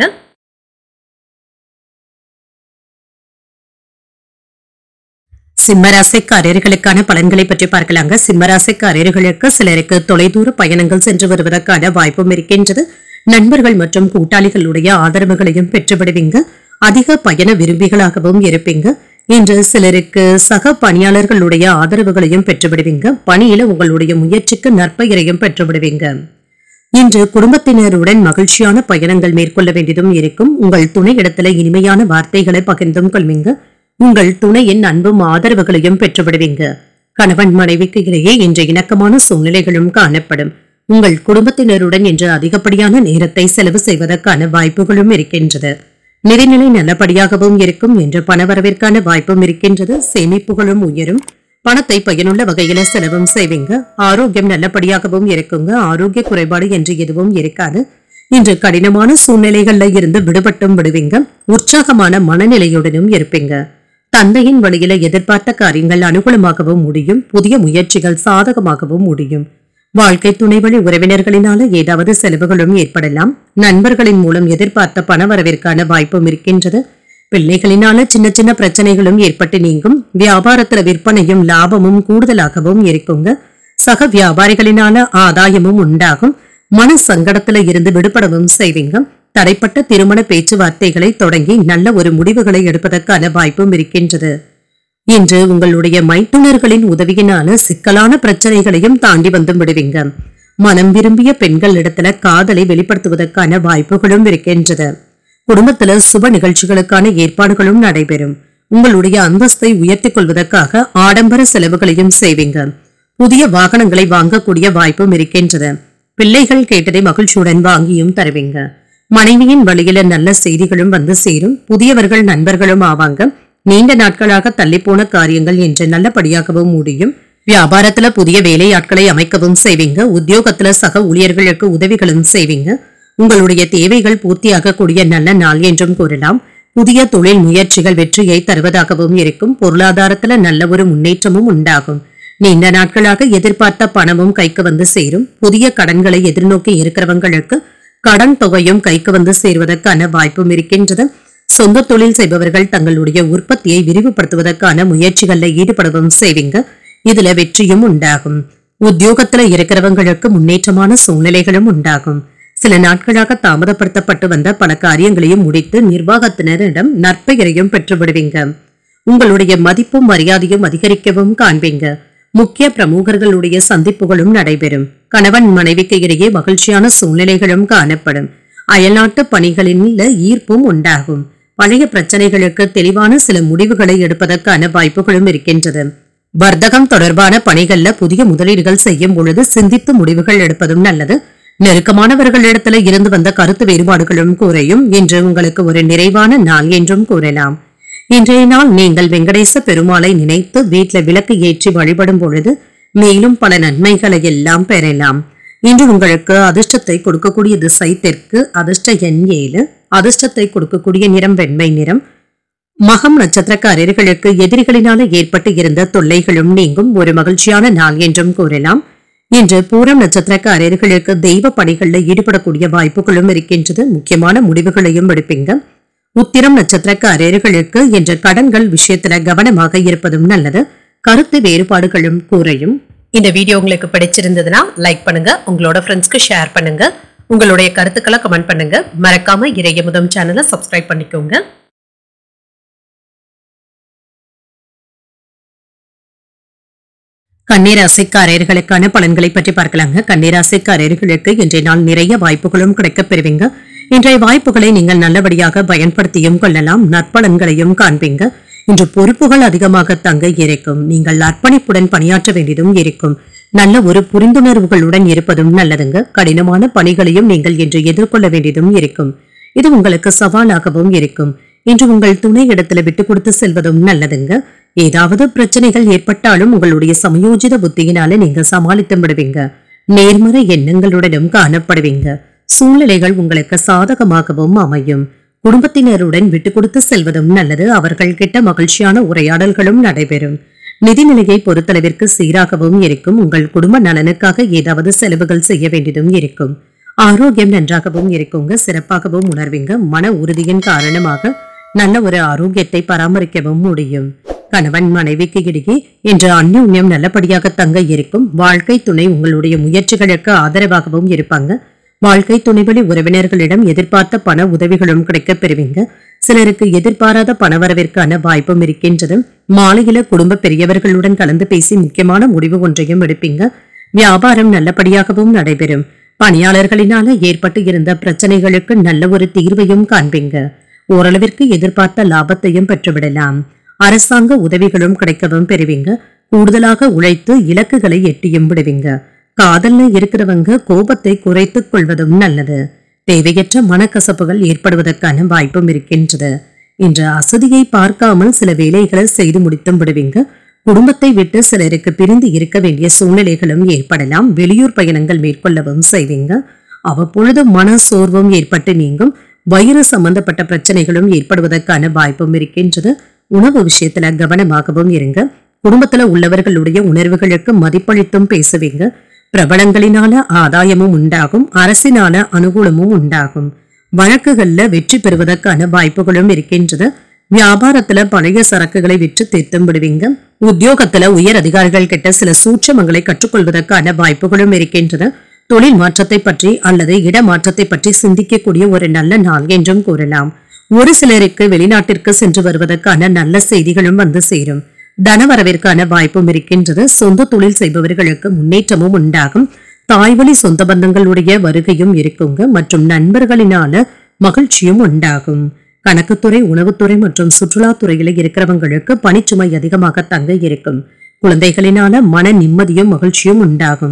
A: சிம்மராசிக்காரர்களுக்கான பலன்களை பற்றி பார்க்கலாங்க சிம்மராசிக்காரர்களுக்கு சிலருக்கு தொலைதூர பயணங்கள் சென்று வருவதற்கான வாய்ப்பும் இருக்கின்றது நண்பர்கள் மற்றும் கூட்டாளிகளுடைய ஆதரவுகளையும் பெற்றுவிடுவீங்க அதிக பயண விரும்பிகளாகவும் இருப்பீங்க இன்று சிலருக்கு சக பணியாளர்களுடைய ஆதரவுகளையும் பெற்றுவிடுவீங்க பணியில உங்களுடைய முயற்சிக்கு நற்பெயரையும் பெற்றுவிடுவீங்க இன்று குடும்பத்தினருடன் மகிழ்ச்சியான பயணங்கள் மேற்கொள்ள வேண்டியதும் இருக்கும் உங்கள் துணை இடத்துல இனிமையான வார்த்தைகளை பகிர்ந்தும் கொள்வீங்க உங்கள் துணையின் அன்பும் ஆதரவுகளையும் பெற்றுவிடுவீங்க கணவன் மனைவிக்கு இடையே இன்று இணக்கமான சூழ்நிலைகளும் காணப்படும் உங்கள் குடும்பத்தினருடன் இன்று அதிகப்படியான நேரத்தை செலவு செய்வதற்கான வாய்ப்புகளும் இருக்கின்றது நிதிநிலை நல்லபடியாகவும் இருக்கும் என்று பணவரவிற்கான வாய்ப்பும் இருக்கின்றது சேமிப்புகளும் உயரும் பணத்தை பயனுள்ள வகையில செலவும் செய்வீங்க ஆரோக்கியம் நல்லபடியாகவும் இருக்குங்க ஆரோக்கிய குறைபாடு என்று எதுவும் இருக்காது இன்று கடினமான சூழ்நிலைகள்ல இருந்து விடுபட்டும் விடுவீங்க உற்சாகமான மனநிலையுடனும் இருப்பீங்க தந்தையின் வழியில எதிர்பார்த்த காரியங்கள் அனுகூலமாகவும் முடியும் புதிய முயற்சிகள் சாதகமாகவும் முடியும் வாழ்க்கை துணை வழி உறவினர்களினால ஏதாவது செலவுகளும் ஏற்படலாம் நண்பர்களின் மூலம் எதிர்பார்த்த பணவரவிற்கான வாய்ப்பும் இருக்கின்றது பிள்ளைகளினால சின்ன சின்ன பிரச்சனைகளும் ஏற்பட்டு நீங்கும் வியாபாரத்துல விற்பனையும் லாபமும் கூடுதலாகவும் இருக்குங்க சக வியாபாரிகளினால ஆதாயமும் உண்டாகும் மன சங்கடத்துல இருந்து விடுபடவும் செய்வீங்க தடைப்பட்ட திருமண பேச்சுவார்த்தைகளை தொடங்கி நல்ல ஒரு முடிவுகளை எடுப்பதற்கான வாய்ப்பும் இருக்கின்றது இன்று உங்களுடைய மைத்துனர்களின் உதவியினால சிக்கலான பிரச்சனைகளையும் தாண்டி வந்து விடுவீங்க மனம் விரும்பிய பெண்கள் இடத்துல காதலை வெளிப்படுத்துவதற்கான வாய்ப்புகளும் இருக்கின்றது குடும்பத்துல சுப நிகழ்ச்சிகளுக்கான ஏற்பாடுகளும் நடைபெறும் உங்களுடைய அந்தஸ்தை உயர்த்திக் கொள்வதற்காக ஆடம்பர செலவுகளையும் செய்வீங்க புதிய வாகனங்களை வாங்கக்கூடிய வாய்ப்பும் இருக்கின்றது பிள்ளைகள் கேட்டதை மகிழ்ச்சியுடன் வாங்கியும் தருவீங்க மனைவியின் வழியில நல்ல செய்திகளும் வந்து சேரும் புதியவர்கள் நண்பர்களும் ஆவாங்க நீண்ட நாட்களாக தள்ளிப்போன காரியங்கள் என்று நல்லபடியாகவும் முடியும் வியாபாரத்துல புதிய வேலையாட்களை அமைக்கவும் செய்வீங்க உத்தியோகத்துல சக ஊழியர்களுக்கு உதவிகளும் செய்வீங்க உங்களுடைய தேவைகள் பூர்த்தியாகக்கூடிய நல்ல நாள் என்றும் கூறலாம் புதிய தொழில் முயற்சிகள் வெற்றியை தருவதாகவும் இருக்கும் பொருளாதாரத்துல நல்ல ஒரு முன்னேற்றமும் உண்டாகும் நீண்ட நாட்களாக எதிர்பார்த்த பணமும் கைக்கு வந்து சேரும் புதிய கடன்களை எதிர்நோக்கி இருக்கிறவங்களுக்கு கடன் தொகையும் கைக்கு வந்து சேருவதற்கான வாய்ப்பும் இருக்கின்றது சொந்த தொழில் செய்பவர்கள் தங்களுடைய உற்பத்தியை விரிவுபடுத்துவதற்கான முயற்சிகளில் ஈடுபடவும் செய்வீங்க இதுல வெற்றியும் உண்டாகும் உத்தியோகத்துல இருக்கிறவங்களுக்கு முன்னேற்றமான சூழ்நிலைகளும் உண்டாகும் சில நாட்களாக தாமதப்படுத்தப்பட்டு வந்த பல காரியங்களையும் முடித்து நிர்வாகத்தினரிடம் நற்பெயரையும் பெற்று விடுவீங்க உங்களுடைய மதிப்பும் மரியாதையும் அதிகரிக்கவும் காண்பீங்க முக்கிய பிரமுகர்களுடைய சந்திப்புகளும் நடைபெறும் கணவன் மனைவிக்கு இடையே மகிழ்ச்சியான சூழ்நிலைகளும் காணப்படும் அயல்நாட்டு பணிகளில் ஈர்ப்பும் உண்டாகும் பழைய பிரச்சனைகளுக்கு தெளிவான சில முடிவுகளை எடுப்பதற்கான வாய்ப்புகளும் இருக்கின்றது வர்த்தகம் தொடர்பான பணிகள்ல புதிய முதலீடுகள் செய்யும் பொழுது சிந்தித்து முடிவுகள் எடுப்பதும் நல்லது நெருக்கமானவர்களிடத்துல இருந்து வந்த கருத்து வேறுபாடுகளும் குறையும் இன்று உங்களுக்கு ஒரு நிறைவான நாள் என்றும் கூறலாம் இன்றைய நாள் நீங்கள் வெங்கடேச பெருமாளை நினைத்து வீட்ல விளக்கு ஏற்றி வழிபடும் பொழுது மேலும் பல நன்மைகளை எல்லாம் பெறலாம் இன்று உங்களுக்கு அதிர்ஷ்டத்தை கொடுக்கக்கூடிய திசை தெற்கு அதிர்ஷ்ட எண் ஏழு அதிர்ஷ்டத்தை கொடுக்கக்கூடிய நிறம் வெண்மை நிறம் மகம் நட்சத்திரக்காரர்களுக்கு எதிரிகளினால ஏற்பட்டு இருந்த தொல்லைகளும் நீங்கும் ஒரு மகிழ்ச்சியான நாள் என்றும் கூறலாம் இன்று பூரம் நட்சத்திரக்காரர்களுக்கு தெய்வ பணிகள்ல ஈடுபடக்கூடிய வாய்ப்புகளும் இருக்கின்றது முக்கியமான முடிவுகளையும் எடுப்பீங்க உத்திரம் நட்சத்திரக்காரர்களுக்கு இன்று கடன்கள் விஷயத்துல கவனமாக இருப்பதும் நல்லது கருத்து வேறுபாடுகளும் குறையும்
B: இந்த வீடியோ உங்களுக்கு பிடிச்சிருந்ததுன்னா லைக் பண்ணுங்க உங்களோட ஃப்ரெண்ட்ஸ்க்கு ஷேர் பண்ணுங்க உங்களுடைய கருத்துக்களை கமெண்ட் பண்ணுங்க மறக்காம இறைய முதம் சேனலை சப்ஸ்கிரைப் பண்ணிக்கோங்க
A: கன்னிராசிக்காரர்களுக்கான பலன்களை பற்றி பார்க்கலாங்க கன்னிராசிக்காரர்களுக்கு இன்றைய நாள் நிறைய வாய்ப்புகளும் கிடைக்கப் பெறுவீங்க இன்றைய வாய்ப்புகளை நீங்கள் நல்லபடியாக பயன்படுத்தியும் கொள்ளலாம் நற்பலன்களையும் காண்பீங்க இன்று பொறுப்புகள் அதிகமாக தங்க இருக்கும் நீங்கள் அர்ப்பணிப்புடன் பணியாற்ற வேண்டியதும் இருக்கும் நல்ல ஒரு புரிந்துணர்வுகளுடன் இருப்பதும் நல்லதுங்க கடினமான பணிகளையும் நீங்கள் இன்று எதிர்கொள்ள வேண்டியதும் இருக்கும் இது உங்களுக்கு சவாலாகவும் இருக்கும் இன்று உங்கள் துணை இடத்துல விட்டு கொடுத்து செல்வதும் நல்லதுங்க ஏதாவது பிரச்சனைகள் ஏற்பட்டாலும் உங்களுடைய சமயோஜித புத்தியினால நீங்க சமாளித்து விடுவீங்க நேர்மறை எண்ணங்களுடனும் காணப்படுவீங்க சூழ்நிலைகள் உங்களுக்கு சாதகமாகவும் அமையும் குடும்பத்தினருடன் விட்டு கொடுத்து செல்வதும் நல்லது அவர்கள் கிட்ட மகிழ்ச்சியான உரையாடல்களும் நடைபெறும் நிதிநிலையை பொறுத்தளவிற்கு சீராகவும் இருக்கும் உங்கள் குடும்ப நலனுக்காக ஏதாவது செலவுகள் செய்ய வேண்டியதும் இருக்கும் ஆரோக்கியம் நன்றாகவும் இருக்குங்க சிறப்பாகவும் உணர்வீங்க மன உறுதியின் காரணமாக நல்ல ஒரு ஆரோக்கியத்தை பராமரிக்கவும் முடியும் கணவன் மனைவிக்கு இடையே இன்று அந்யோன்யம் நல்லபடியாக தங்க இருக்கும் வாழ்க்கை துணை உங்களுடைய முயற்சிகளுக்கு ஆதரவாகவும் இருப்பாங்க வாழ்க்கை துணைவழி உறவினர்களிடம் எதிர்பார்த்த பண உதவிகளும் கிடைக்கப் பெறுவீங்க சிலருக்கு எதிர்பாராத பணவரவிற்கான வாய்ப்பும் இருக்கின்றது மாலையில குடும்ப பெரியவர்களுடன் கலந்து பேசி முக்கியமான முடிவு ஒன்றையும் எடுப்பீங்க வியாபாரம் நல்லபடியாகவும் நடைபெறும் பணியாளர்களினால ஏற்பட்டு இருந்த பிரச்சனைகளுக்கு நல்ல ஒரு தீர்வையும் காண்பீங்க ஓரளவிற்கு எதிர்பார்த்த லாபத்தையும் பெற்றுவிடலாம் அரசாங்க உதவிகளும் கிடைக்கவும் பெறுவீங்க கூடுதலாக உழைத்து இலக்குகளை எட்டியும் விடுவீங்க காதல்ல இருக்கிறவங்க கோபத்தை குறைத்துக் கொள்வதும் நல்லது தேவையற்ற மனக்கசப்புகள் ஏற்படுவதற்கான வாய்ப்பும் இருக்கின்றது இன்று அசதியை பார்க்காமல் சில வேலைகளை செய்து முடித்தும் விடுவீங்க குடும்பத்தை விட்டு சிலருக்கு பிரிந்து இருக்க வேண்டிய சூழ்நிலைகளும் ஏற்படலாம் வெளியூர் பயணங்கள் மேற்கொள்ளவும் செய்வீங்க அவ்வப்பொழுது மன சோர்வும் ஏற்பட்டு நீங்கும் வயிறு சம்பந்தப்பட்ட பிரச்சனைகளும் ஏற்படுவதற்கான வாய்ப்பும் இருக்கின்றது உணவு விஷயத்துல கவனமாகவும் இருங்க குடும்பத்துல உள்ளவர்களுடைய உணர்வுகளுக்கு மதிப்பளித்தும் பேசுவீங்க பிரபலங்களினால ஆதாயமும் உண்டாகும் அரசினால அனுகூலமும் உண்டாகும் வழக்குகள்ல வெற்றி பெறுவதற்கான வாய்ப்புகளும் இருக்கின்றது வியாபாரத்துல பழைய சரக்குகளை விற்று தீர்த்தும் விடுவீங்க உத்தியோகத்துல உயர் அதிகாரிகள் கிட்ட சில சூட்சமங்களை கற்றுக்கொள்வதற்கான வாய்ப்புகளும் இருக்கின்றது தொழில் மாற்றத்தை பற்றி அல்லது இடமாற்றத்தை பற்றி சிந்திக்கக்கூடிய ஒரு நல்ல நாள் என்றும் கூறலாம் ஒரு சிலருக்கு வெளிநாட்டிற்கு சென்று வருவதற்கான நல்ல செய்திகளும் வந்து சேரும் தனவரவிற்கான வாய்ப்பும் இருக்கின்றது சொந்த தொழில் செய்பவர்களுக்கு முன்னேற்றமும் உண்டாகும் தாய்வழி சொந்த பந்தங்களுடைய வருகையும் இருக்குங்க மற்றும் நண்பர்களினால மகிழ்ச்சியும் உண்டாகும் கணக்குத்துறை உணவுத்துறை மற்றும் சுற்றுலாத்துறையில இருக்கிறவங்களுக்கு பணிச்சுமை அதிகமாக தங்க இருக்கும் குழந்தைகளினால மன நிம்மதியும் மகிழ்ச்சியும் உண்டாகும்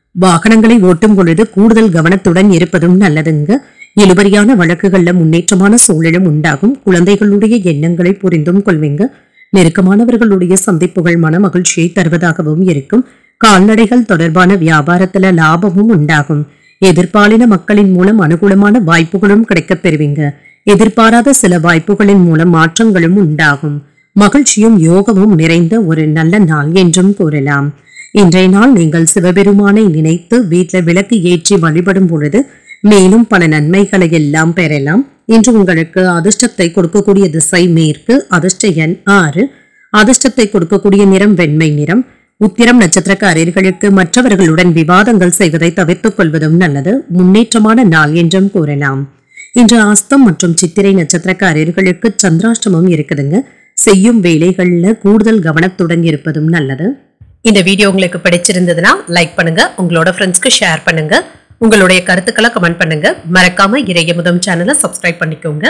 A: வாகனங்களை ஓட்டும் பொழுது கூடுதல் கவனத்துடன் இருப்பதும் நல்லதுங்க இழுபறியான வழக்குகள்ல முன்னேற்றமான சூழலும் உண்டாகும் குழந்தைகளுடைய எண்ணங்களை புரிந்தும் கொள்வீங்க நெருக்கமானவர்களுடைய சந்திப்புகள் மன மகிழ்ச்சியை தருவதாகவும் இருக்கும் கால்நடைகள் தொடர்பான வியாபாரத்துல லாபமும் உண்டாகும் எதிர்பாலின மக்களின் மூலம் அனுகூலமான வாய்ப்புகளும் கிடைக்கப் பெறுவீங்க எதிர்பாராத சில வாய்ப்புகளின் மூலம் மாற்றங்களும் உண்டாகும் மகிழ்ச்சியும் யோகமும் நிறைந்த ஒரு நல்ல நாள் என்றும் கூறலாம் இன்றைய நாள் நீங்கள் சிவபெருமானை நினைத்து வீட்டில் விளக்கு ஏற்றி வழிபடும் பொழுது மேலும் பல நன்மைகளை எல்லாம் பெறலாம் இன்று உங்களுக்கு அதிர்ஷ்டத்தை கொடுக்கக்கூடிய திசை மேற்கு அதிர்ஷ்ட எண் ஆறு அதிர்ஷ்டத்தை கொடுக்கக்கூடிய நிறம் வெண்மை நிறம் உத்திரம் நட்சத்திரக்காரர்களுக்கு மற்றவர்களுடன் விவாதங்கள் செய்வதை தவிர்த்துக் கொள்வதும் நல்லது முன்னேற்றமான நாள் என்றும் கூறலாம் இன்று அஸ்தம் மற்றும் சித்திரை நட்சத்திரக்காரர்களுக்கு சந்திராஷ்டமம் இருக்குதுங்க செய்யும் வேலைகள்ல கூடுதல் கவனத்துடன் இருப்பதும் நல்லது
B: இந்த வீடியோ உங்களுக்கு பிடிச்சிருந்ததுன்னா லைக் பண்ணுங்க உங்களோட ஃப்ரெண்ட்ஸ்க்கு ஷேர் பண்ணுங்க உங்களுடைய கருத்துக்களை கமெண்ட் பண்ணுங்க மறக்காம இறையமுதம் சேனலை சப்ஸ்கிரைப் பண்ணிக்கோங்க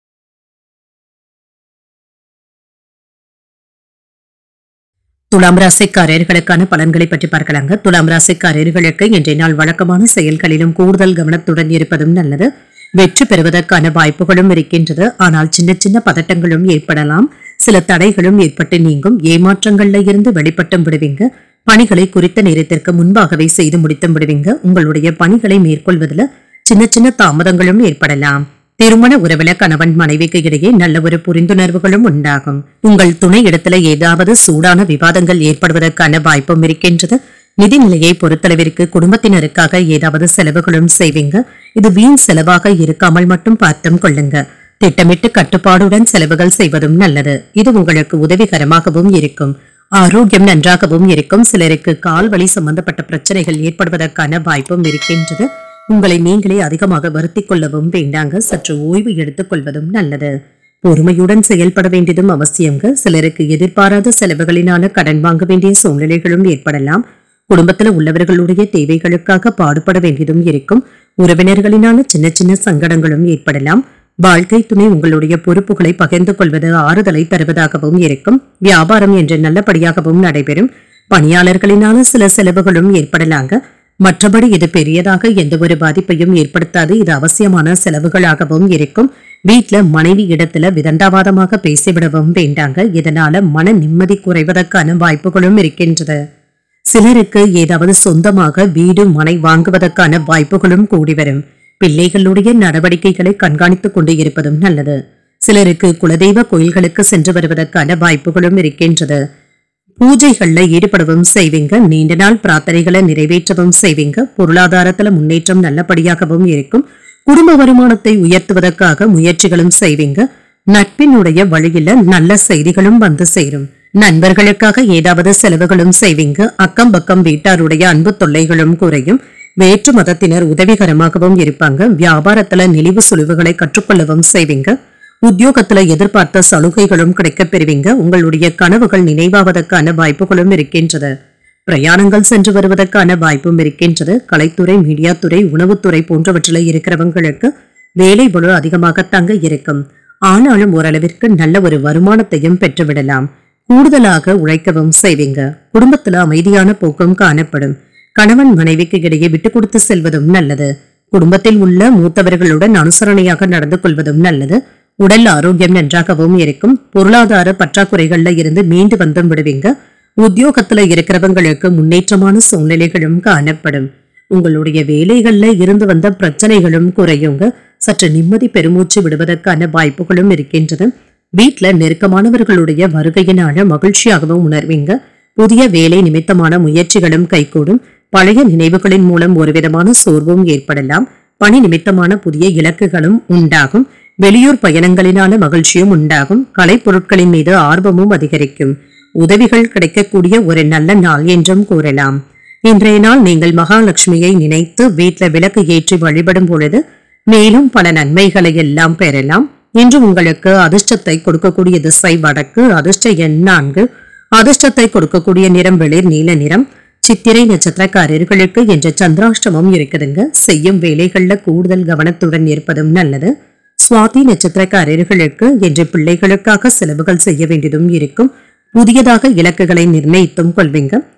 A: துலாம் ராசிக்காரர்களுக்கான பலன்களை பற்றி பார்க்கலாங்க துலாம் ராசிக்காரர்களுக்கு இன்றைய நாள் வழக்கமான செயல்களிலும் கூடுதல் கவனத்துடன் இருப்பதும் நல்லது வெற்றி பெறுவதற்கான வாய்ப்புகளும் இருக்கின்றது ஆனால் சின்ன சின்ன பதட்டங்களும் ஏற்படலாம் சில தடைகளும் ஏற்பட்டு நீங்கும் ஏமாற்றங்கள்ல இருந்து வெளிப்பட்டும் விடுவீங்க பணிகளை குறித்த நேரத்திற்கு முன்பாகவே செய்து முடித்தும் விடுவீங்க உங்களுடைய பணிகளை மேற்கொள்வதில் சின்ன சின்ன தாமதங்களும் ஏற்படலாம் திருமண உறவுல கணவன் மனைவிக்கு இடையே நல்ல ஒரு புரிந்துணர்வுகளும் உண்டாகும் உங்கள் துணை இடத்துல ஏதாவது சூடான விவாதங்கள் ஏற்படுவதற்கான வாய்ப்பும் இருக்கின்றது நிதிநிலையை பொறுத்தளவிற்கு குடும்பத்தினருக்காக ஏதாவது செலவுகளும் செய்வீங்க இது வீண் செலவாக இருக்காமல் மட்டும் பார்த்தும் கொள்ளுங்க திட்டமிட்டு கட்டுப்பாடுடன் செலவுகள் செய்வதும் நல்லது இது உங்களுக்கு உதவிகரமாகவும் இருக்கும் ஆரோக்கியம் நன்றாகவும் இருக்கும் சிலருக்கு கால் வலி சம்பந்தப்பட்ட பிரச்சனைகள் ஏற்படுவதற்கான வாய்ப்பும் இருக்கின்றது உங்களை நீங்களே அதிகமாக வருத்திக் கொள்ளவும் வேண்டாங்க சற்று ஓய்வு எடுத்துக் கொள்வதும் நல்லது பொறுமையுடன் செயல்பட வேண்டியதும் அவசியங்க சிலருக்கு எதிர்பாராத செலவுகளினால கடன் வாங்க வேண்டிய சூழ்நிலைகளும் ஏற்படலாம் குடும்பத்துல உள்ளவர்களுடைய தேவைகளுக்காக பாடுபட வேண்டியதும் இருக்கும் உறவினர்களினால சின்ன சின்ன சங்கடங்களும் ஏற்படலாம் வாழ்க்கை துணை உங்களுடைய பொறுப்புகளை பகிர்ந்து கொள்வது ஆறுதலை தருவதாகவும் இருக்கும் வியாபாரம் என்று நல்லபடியாகவும் நடைபெறும் பணியாளர்களினால சில செலவுகளும் ஏற்படலாங்க மற்றபடி இது பெரியதாக எந்த ஒரு பாதிப்பையும் ஏற்படுத்தாது இது அவசியமான செலவுகளாகவும் இருக்கும் வீட்ல மனைவி இடத்துல விதண்டாவாதமாக பேசிவிடவும் வேண்டாங்க இதனால மன நிம்மதி குறைவதற்கான வாய்ப்புகளும் இருக்கின்றது சிலருக்கு ஏதாவது சொந்தமாக வீடு மனை வாங்குவதற்கான வாய்ப்புகளும் கூடி வரும் பிள்ளைகளுடைய நடவடிக்கைகளை கண்காணித்துக் கொண்டு இருப்பதும் நல்லது சிலருக்கு குலதெய்வ கோயில்களுக்கு சென்று வருவதற்கான வாய்ப்புகளும் இருக்கின்றது பூஜைகள்ல ஈடுபடவும் செய்வீங்க நீண்ட நாள் பிரார்த்தனைகளை நிறைவேற்றவும் செய்வீங்க பொருளாதாரத்துல முன்னேற்றம் நல்லபடியாகவும் இருக்கும் குடும்ப வருமானத்தை உயர்த்துவதற்காக முயற்சிகளும் செய்வீங்க நட்பினுடைய வழியில நல்ல செய்திகளும் வந்து சேரும் நண்பர்களுக்காக ஏதாவது செலவுகளும் செய்வீங்க அக்கம் பக்கம் வீட்டாருடைய அன்பு தொல்லைகளும் குறையும் வேற்று மதத்தினர் உதவிகரமாகவும் இருப்பாங்க வியாபாரத்துல நெளிவு சுழிவுகளை கற்றுக்கொள்ளவும் செய்வீங்க உத்தியோகத்துல எதிர்பார்த்த சலுகைகளும் கிடைக்கப் பெறுவீங்க உங்களுடைய கனவுகள் நினைவாவதற்கான வாய்ப்புகளும் இருக்கின்றது பிரயாணங்கள் சென்று வருவதற்கான வாய்ப்பும் இருக்கின்றது கலைத்துறை மீடியாத்துறை உணவுத்துறை போன்றவற்றில் இருக்கிறவங்களுக்கு வேலை பளு அதிகமாக தங்க இருக்கும் ஆனாலும் ஓரளவிற்கு நல்ல ஒரு வருமானத்தையும் பெற்றுவிடலாம் கூடுதலாக உழைக்கவும் செய்வீங்க குடும்பத்துல அமைதியான போக்கும் காணப்படும் கணவன் மனைவிக்கு இடையே விட்டு கொடுத்து செல்வதும் நல்லது குடும்பத்தில் உள்ள மூத்தவர்களுடன் அனுசரணையாக நடந்து கொள்வதும் நல்லது உடல் ஆரோக்கியம் நன்றாகவும் இருக்கும் பொருளாதார பற்றாக்குறைகள்ல இருந்து மீண்டு வந்தும் விடுவீங்க உத்தியோகத்துல இருக்கிறவங்களுக்கு முன்னேற்றமான சூழ்நிலைகளும் காணப்படும் உங்களுடைய வேலைகள்ல இருந்து வந்த பிரச்சனைகளும் குறையுங்க சற்று நிம்மதி பெருமூச்சு விடுவதற்கான வாய்ப்புகளும் இருக்கின்றது வீட்ல நெருக்கமானவர்களுடைய வருகையினால மகிழ்ச்சியாகவும் உணர்வீங்க புதிய வேலை நிமித்தமான முயற்சிகளும் கைகூடும் பழைய நினைவுகளின் மூலம் ஒருவிதமான சோர்வும் ஏற்படலாம் பணி நிமித்தமான புதிய இலக்குகளும் உண்டாகும் வெளியூர் பயணங்களினால மகிழ்ச்சியும் உண்டாகும் கலைப்பொருட்களின் மீது ஆர்வமும் அதிகரிக்கும் உதவிகள் கிடைக்கக்கூடிய ஒரு நல்ல நாள் என்றும் கூறலாம் இன்றைய நாள் நீங்கள் மகாலட்சுமியை நினைத்து வீட்ல விளக்கு ஏற்றி வழிபடும் பொழுது மேலும் பல நன்மைகளை எல்லாம் பெறலாம் இன்று உங்களுக்கு அதிர்ஷ்டத்தை கொடுக்கக்கூடிய திசை வடக்கு அதிர்ஷ்ட எண் நான்கு அதிர்ஷ்டத்தை கொடுக்கக்கூடிய நிறம் வெளிர் நீல நிறம் சித்திரை நட்சத்திரக்காரர்களுக்கு என்ற சந்திராஷ்டமம் இருக்குதுங்க செய்யும் வேலைகள்ல கூடுதல் கவனத்துடன் இருப்பதும் நல்லது சுவாதி நட்சத்திரக்காரர்களுக்கு என்ற பிள்ளைகளுக்காக செலவுகள் செய்ய வேண்டியதும் இருக்கும் புதியதாக இலக்குகளை நிர்ணயித்தும் கொள்வீங்க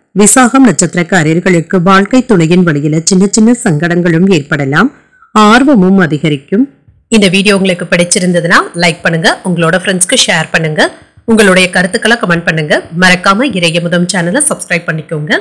A: விசாகம் நட்சத்திரக்காரர்களுக்கு வாழ்க்கை துணையின் வழியில சின்ன சின்ன சங்கடங்களும் ஏற்படலாம் ஆர்வமும் அதிகரிக்கும்
B: இந்த வீடியோ உங்களுக்கு பிடிச்சிருந்ததுன்னா லைக் பண்ணுங்க உங்களோட ஃப்ரெண்ட்ஸ்க்கு ஷேர் பண்ணுங்க உங்களுடைய கருத்துக்களை கமெண்ட் பண்ணுங்க மறக்காம இறையமுதம் சேனலை சப்ஸ்கிரைப் பண்ணிக்கோங்க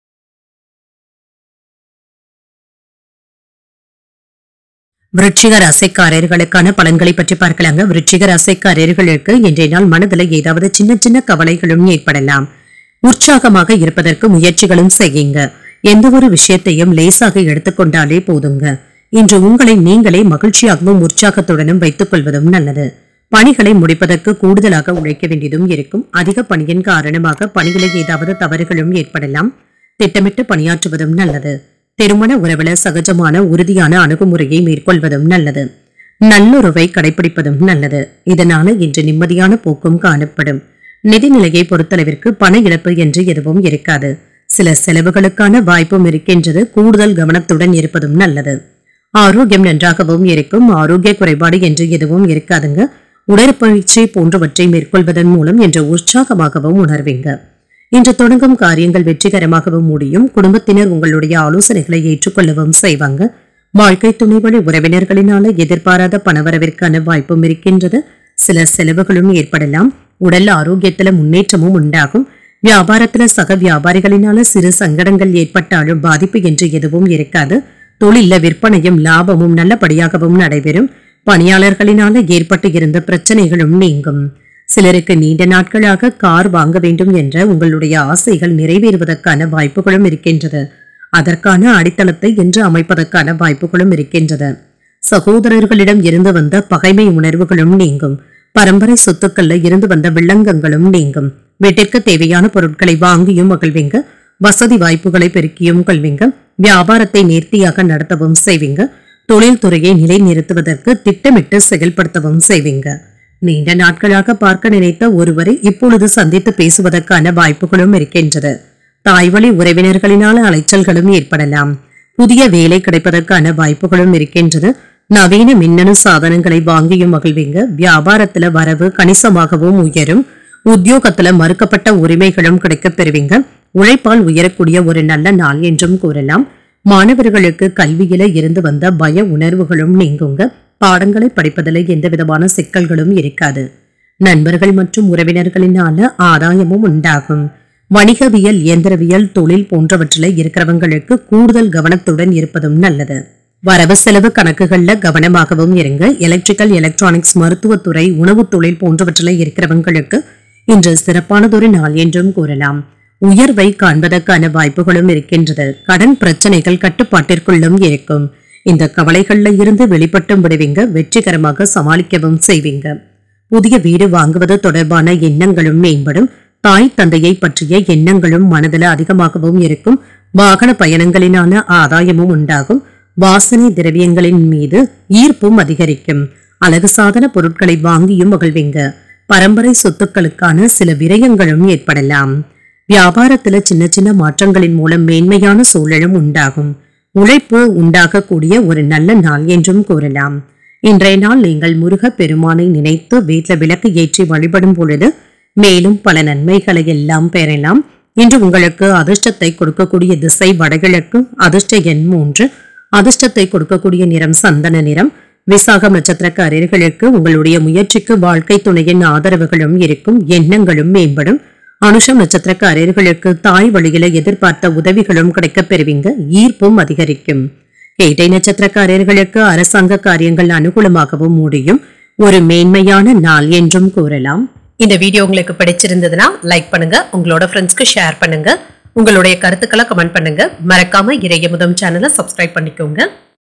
A: விருச்சிக ராசிக்காரர்களுக்கான பலன்களை பற்றி பார்க்கலாங்க விருச்சிக ராசிக்காரர்களுக்கு இன்றைய நாள் மனதில் ஏதாவது சின்ன சின்ன கவலைகளும் ஏற்படலாம் உற்சாகமாக இருப்பதற்கு முயற்சிகளும் செய்யுங்க எந்த ஒரு விஷயத்தையும் லேசாக எடுத்துக்கொண்டாலே போதுங்க இன்று உங்களை நீங்களே மகிழ்ச்சியாகவும் உற்சாகத்துடனும் வைத்துக் கொள்வதும் நல்லது பணிகளை முடிப்பதற்கு கூடுதலாக உழைக்க வேண்டியதும் இருக்கும் அதிக பணியின் காரணமாக பணிகளில் ஏதாவது தவறுகளும் ஏற்படலாம் திட்டமிட்டு பணியாற்றுவதும் நல்லது திருமண உறவுல சகஜமான உறுதியான அணுகுமுறையை மேற்கொள்வதும் நல்லது நல்லுறவை கடைபிடிப்பதும் நல்லது இதனால இன்று நிம்மதியான போக்கும் காணப்படும் நிதிநிலையை பொறுத்தளவிற்கு பண இழப்பு என்று எதுவும் இருக்காது சில செலவுகளுக்கான வாய்ப்பும் இருக்கின்றது கூடுதல் கவனத்துடன் இருப்பதும் நல்லது ஆரோக்கியம் நன்றாகவும் இருக்கும் ஆரோக்கிய குறைபாடு என்று எதுவும் இருக்காதுங்க உடற்பயிற்சி போன்றவற்றை மேற்கொள்வதன் மூலம் இன்று உற்சாகமாகவும் உணர்வீங்க இன்று தொடங்கும் காரியங்கள் வெற்றிகரமாகவும் முடியும் குடும்பத்தினர் உங்களுடைய ஆலோசனைகளை ஏற்றுக்கொள்ளவும் செய்வாங்க வாழ்க்கை துணை வழி உறவினர்களினால எதிர்பாராத பணவரவிற்கான வாய்ப்பும் இருக்கின்றது சில செலவுகளும் ஏற்படலாம் உடல் ஆரோக்கியத்துல முன்னேற்றமும் உண்டாகும் வியாபாரத்துல சக வியாபாரிகளினால சிறு சங்கடங்கள் ஏற்பட்டாலும் பாதிப்பு என்று எதுவும் இருக்காது தொழில விற்பனையும் லாபமும் நல்லபடியாகவும் நடைபெறும் பணியாளர்களினால ஏற்பட்டு இருந்த பிரச்சனைகளும் நீங்கும் சிலருக்கு நீண்ட நாட்களாக கார் வாங்க வேண்டும் என்ற உங்களுடைய ஆசைகள் நிறைவேறுவதற்கான வாய்ப்புகளும் இருக்கின்றது அதற்கான அடித்தளத்தை இன்று அமைப்பதற்கான வாய்ப்புகளும் இருக்கின்றது சகோதரர்களிடம் இருந்து வந்த பகைமை உணர்வுகளும் நீங்கும் பரம்பரை சொத்துக்கள்ல இருந்து வந்த வில்லங்கங்களும் நீங்கும் வீட்டிற்கு தேவையான பொருட்களை வாங்கியும் மகிழ்வீங்க வசதி வாய்ப்புகளை பெருக்கியும் கொள்வீங்க வியாபாரத்தை நேர்த்தியாக நடத்தவும் செய்வீங்க தொழில்துறையை நிலைநிறுத்துவதற்கு திட்டமிட்டு செயல்படுத்தவும் செய்வீங்க நீண்ட நாட்களாக பார்க்க நினைத்த ஒருவரை இப்பொழுது சந்தித்து பேசுவதற்கான வாய்ப்புகளும் இருக்கின்றது தாய்வழி உறவினர்களினால அலைச்சல்களும் ஏற்படலாம் புதிய வேலை கிடைப்பதற்கான வாய்ப்புகளும் இருக்கின்றது நவீன மின்னணு சாதனங்களை வாங்கியும் மகிழ்வீங்க வியாபாரத்துல வரவு கணிசமாகவும் உயரும் உத்தியோகத்துல மறுக்கப்பட்ட உரிமைகளும் கிடைக்கப் பெறுவீங்க உழைப்பால் உயரக்கூடிய ஒரு நல்ல நாள் என்றும் கூறலாம் மாணவர்களுக்கு கல்வியில இருந்து வந்த பய உணர்வுகளும் நீங்குங்க பாடங்களை படிப்பதில் எந்த விதமான சிக்கல்களும் இருக்காது நண்பர்கள் மற்றும் உறவினர்களினால ஆதாயமும் உண்டாகும் வணிகவியல் இயந்திரவியல் தொழில் போன்றவற்றில் இருக்கிறவங்களுக்கு கூடுதல் கவனத்துடன் இருப்பதும் நல்லது வரவு செலவு கணக்குகள்ல கவனமாகவும் இருங்க எலக்ட்ரிக்கல் எலக்ட்ரானிக்ஸ் மருத்துவத்துறை உணவுத் தொழில் போன்றவற்றில் இருக்கிறவங்களுக்கு இன்று சிறப்பானதொரு நாள் என்றும் கூறலாம் உயர்வை காண்பதற்கான வாய்ப்புகளும் இருக்கின்றது கடன் பிரச்சனைகள் கட்டுப்பாட்டிற்குள்ளும் இருக்கும் இந்த கவலைகள்ல இருந்து வெளிப்பட்டும் விடுவீங்க வெற்றிகரமாக சமாளிக்கவும் செய்வீங்க புதிய வீடு வாங்குவது தொடர்பான எண்ணங்களும் மேம்படும் தாய் தந்தையை பற்றிய எண்ணங்களும் மனதில் அதிகமாகவும் இருக்கும் வாகன பயணங்களினான ஆதாயமும் உண்டாகும் வாசனை திரவியங்களின் மீது ஈர்ப்பும் அதிகரிக்கும் அழகு சாதன பொருட்களை வாங்கியும் மகிழ்வீங்க பரம்பரை சொத்துக்களுக்கான சில விரயங்களும் ஏற்படலாம் வியாபாரத்துல சின்ன சின்ன மாற்றங்களின் மூலம் மேன்மையான சூழலும் உண்டாகும் உழைப்பு உண்டாகக்கூடிய ஒரு நல்ல நாள் என்றும் கூறலாம் இன்றைய நாள் நீங்கள் முருக பெருமானை நினைத்து வீட்டில் விளக்கு ஏற்றி வழிபடும் பொழுது மேலும் பல நன்மைகளை எல்லாம் பெறலாம் இன்று உங்களுக்கு அதிர்ஷ்டத்தை கொடுக்கக்கூடிய திசை வடகிழக்கு அதிர்ஷ்ட எண் மூன்று அதிர்ஷ்டத்தை கொடுக்கக்கூடிய நிறம் சந்தன நிறம் விசாகம் நட்சத்திரக்காரர்களுக்கு உங்களுடைய முயற்சிக்கு வாழ்க்கை துணையின் ஆதரவுகளும் இருக்கும் எண்ணங்களும் மேம்படும் அனுஷம் நட்சத்திரக்காரர்களுக்கு தாய் வழியில எதிர்பார்த்த உதவிகளும் கிடைக்கப் பெறுவீங்க ஈர்ப்பும் அதிகரிக்கும் கேட்டை நட்சத்திரக்காரர்களுக்கு அரசாங்க காரியங்கள் அனுகூலமாகவும் முடியும் ஒரு மேன்மையான நாள் என்றும் கூறலாம்
B: இந்த வீடியோ உங்களுக்கு பிடிச்சிருந்ததுன்னா லைக் பண்ணுங்க உங்களோட ஃப்ரெண்ட்ஸ்க்கு ஷேர் பண்ணுங்க உங்களுடைய கருத்துக்களை கமெண்ட் பண்ணுங்க மறக்காம இறையமுதம் சேனலை சப்ஸ்கிரைப் பண்ணிக்கோங்க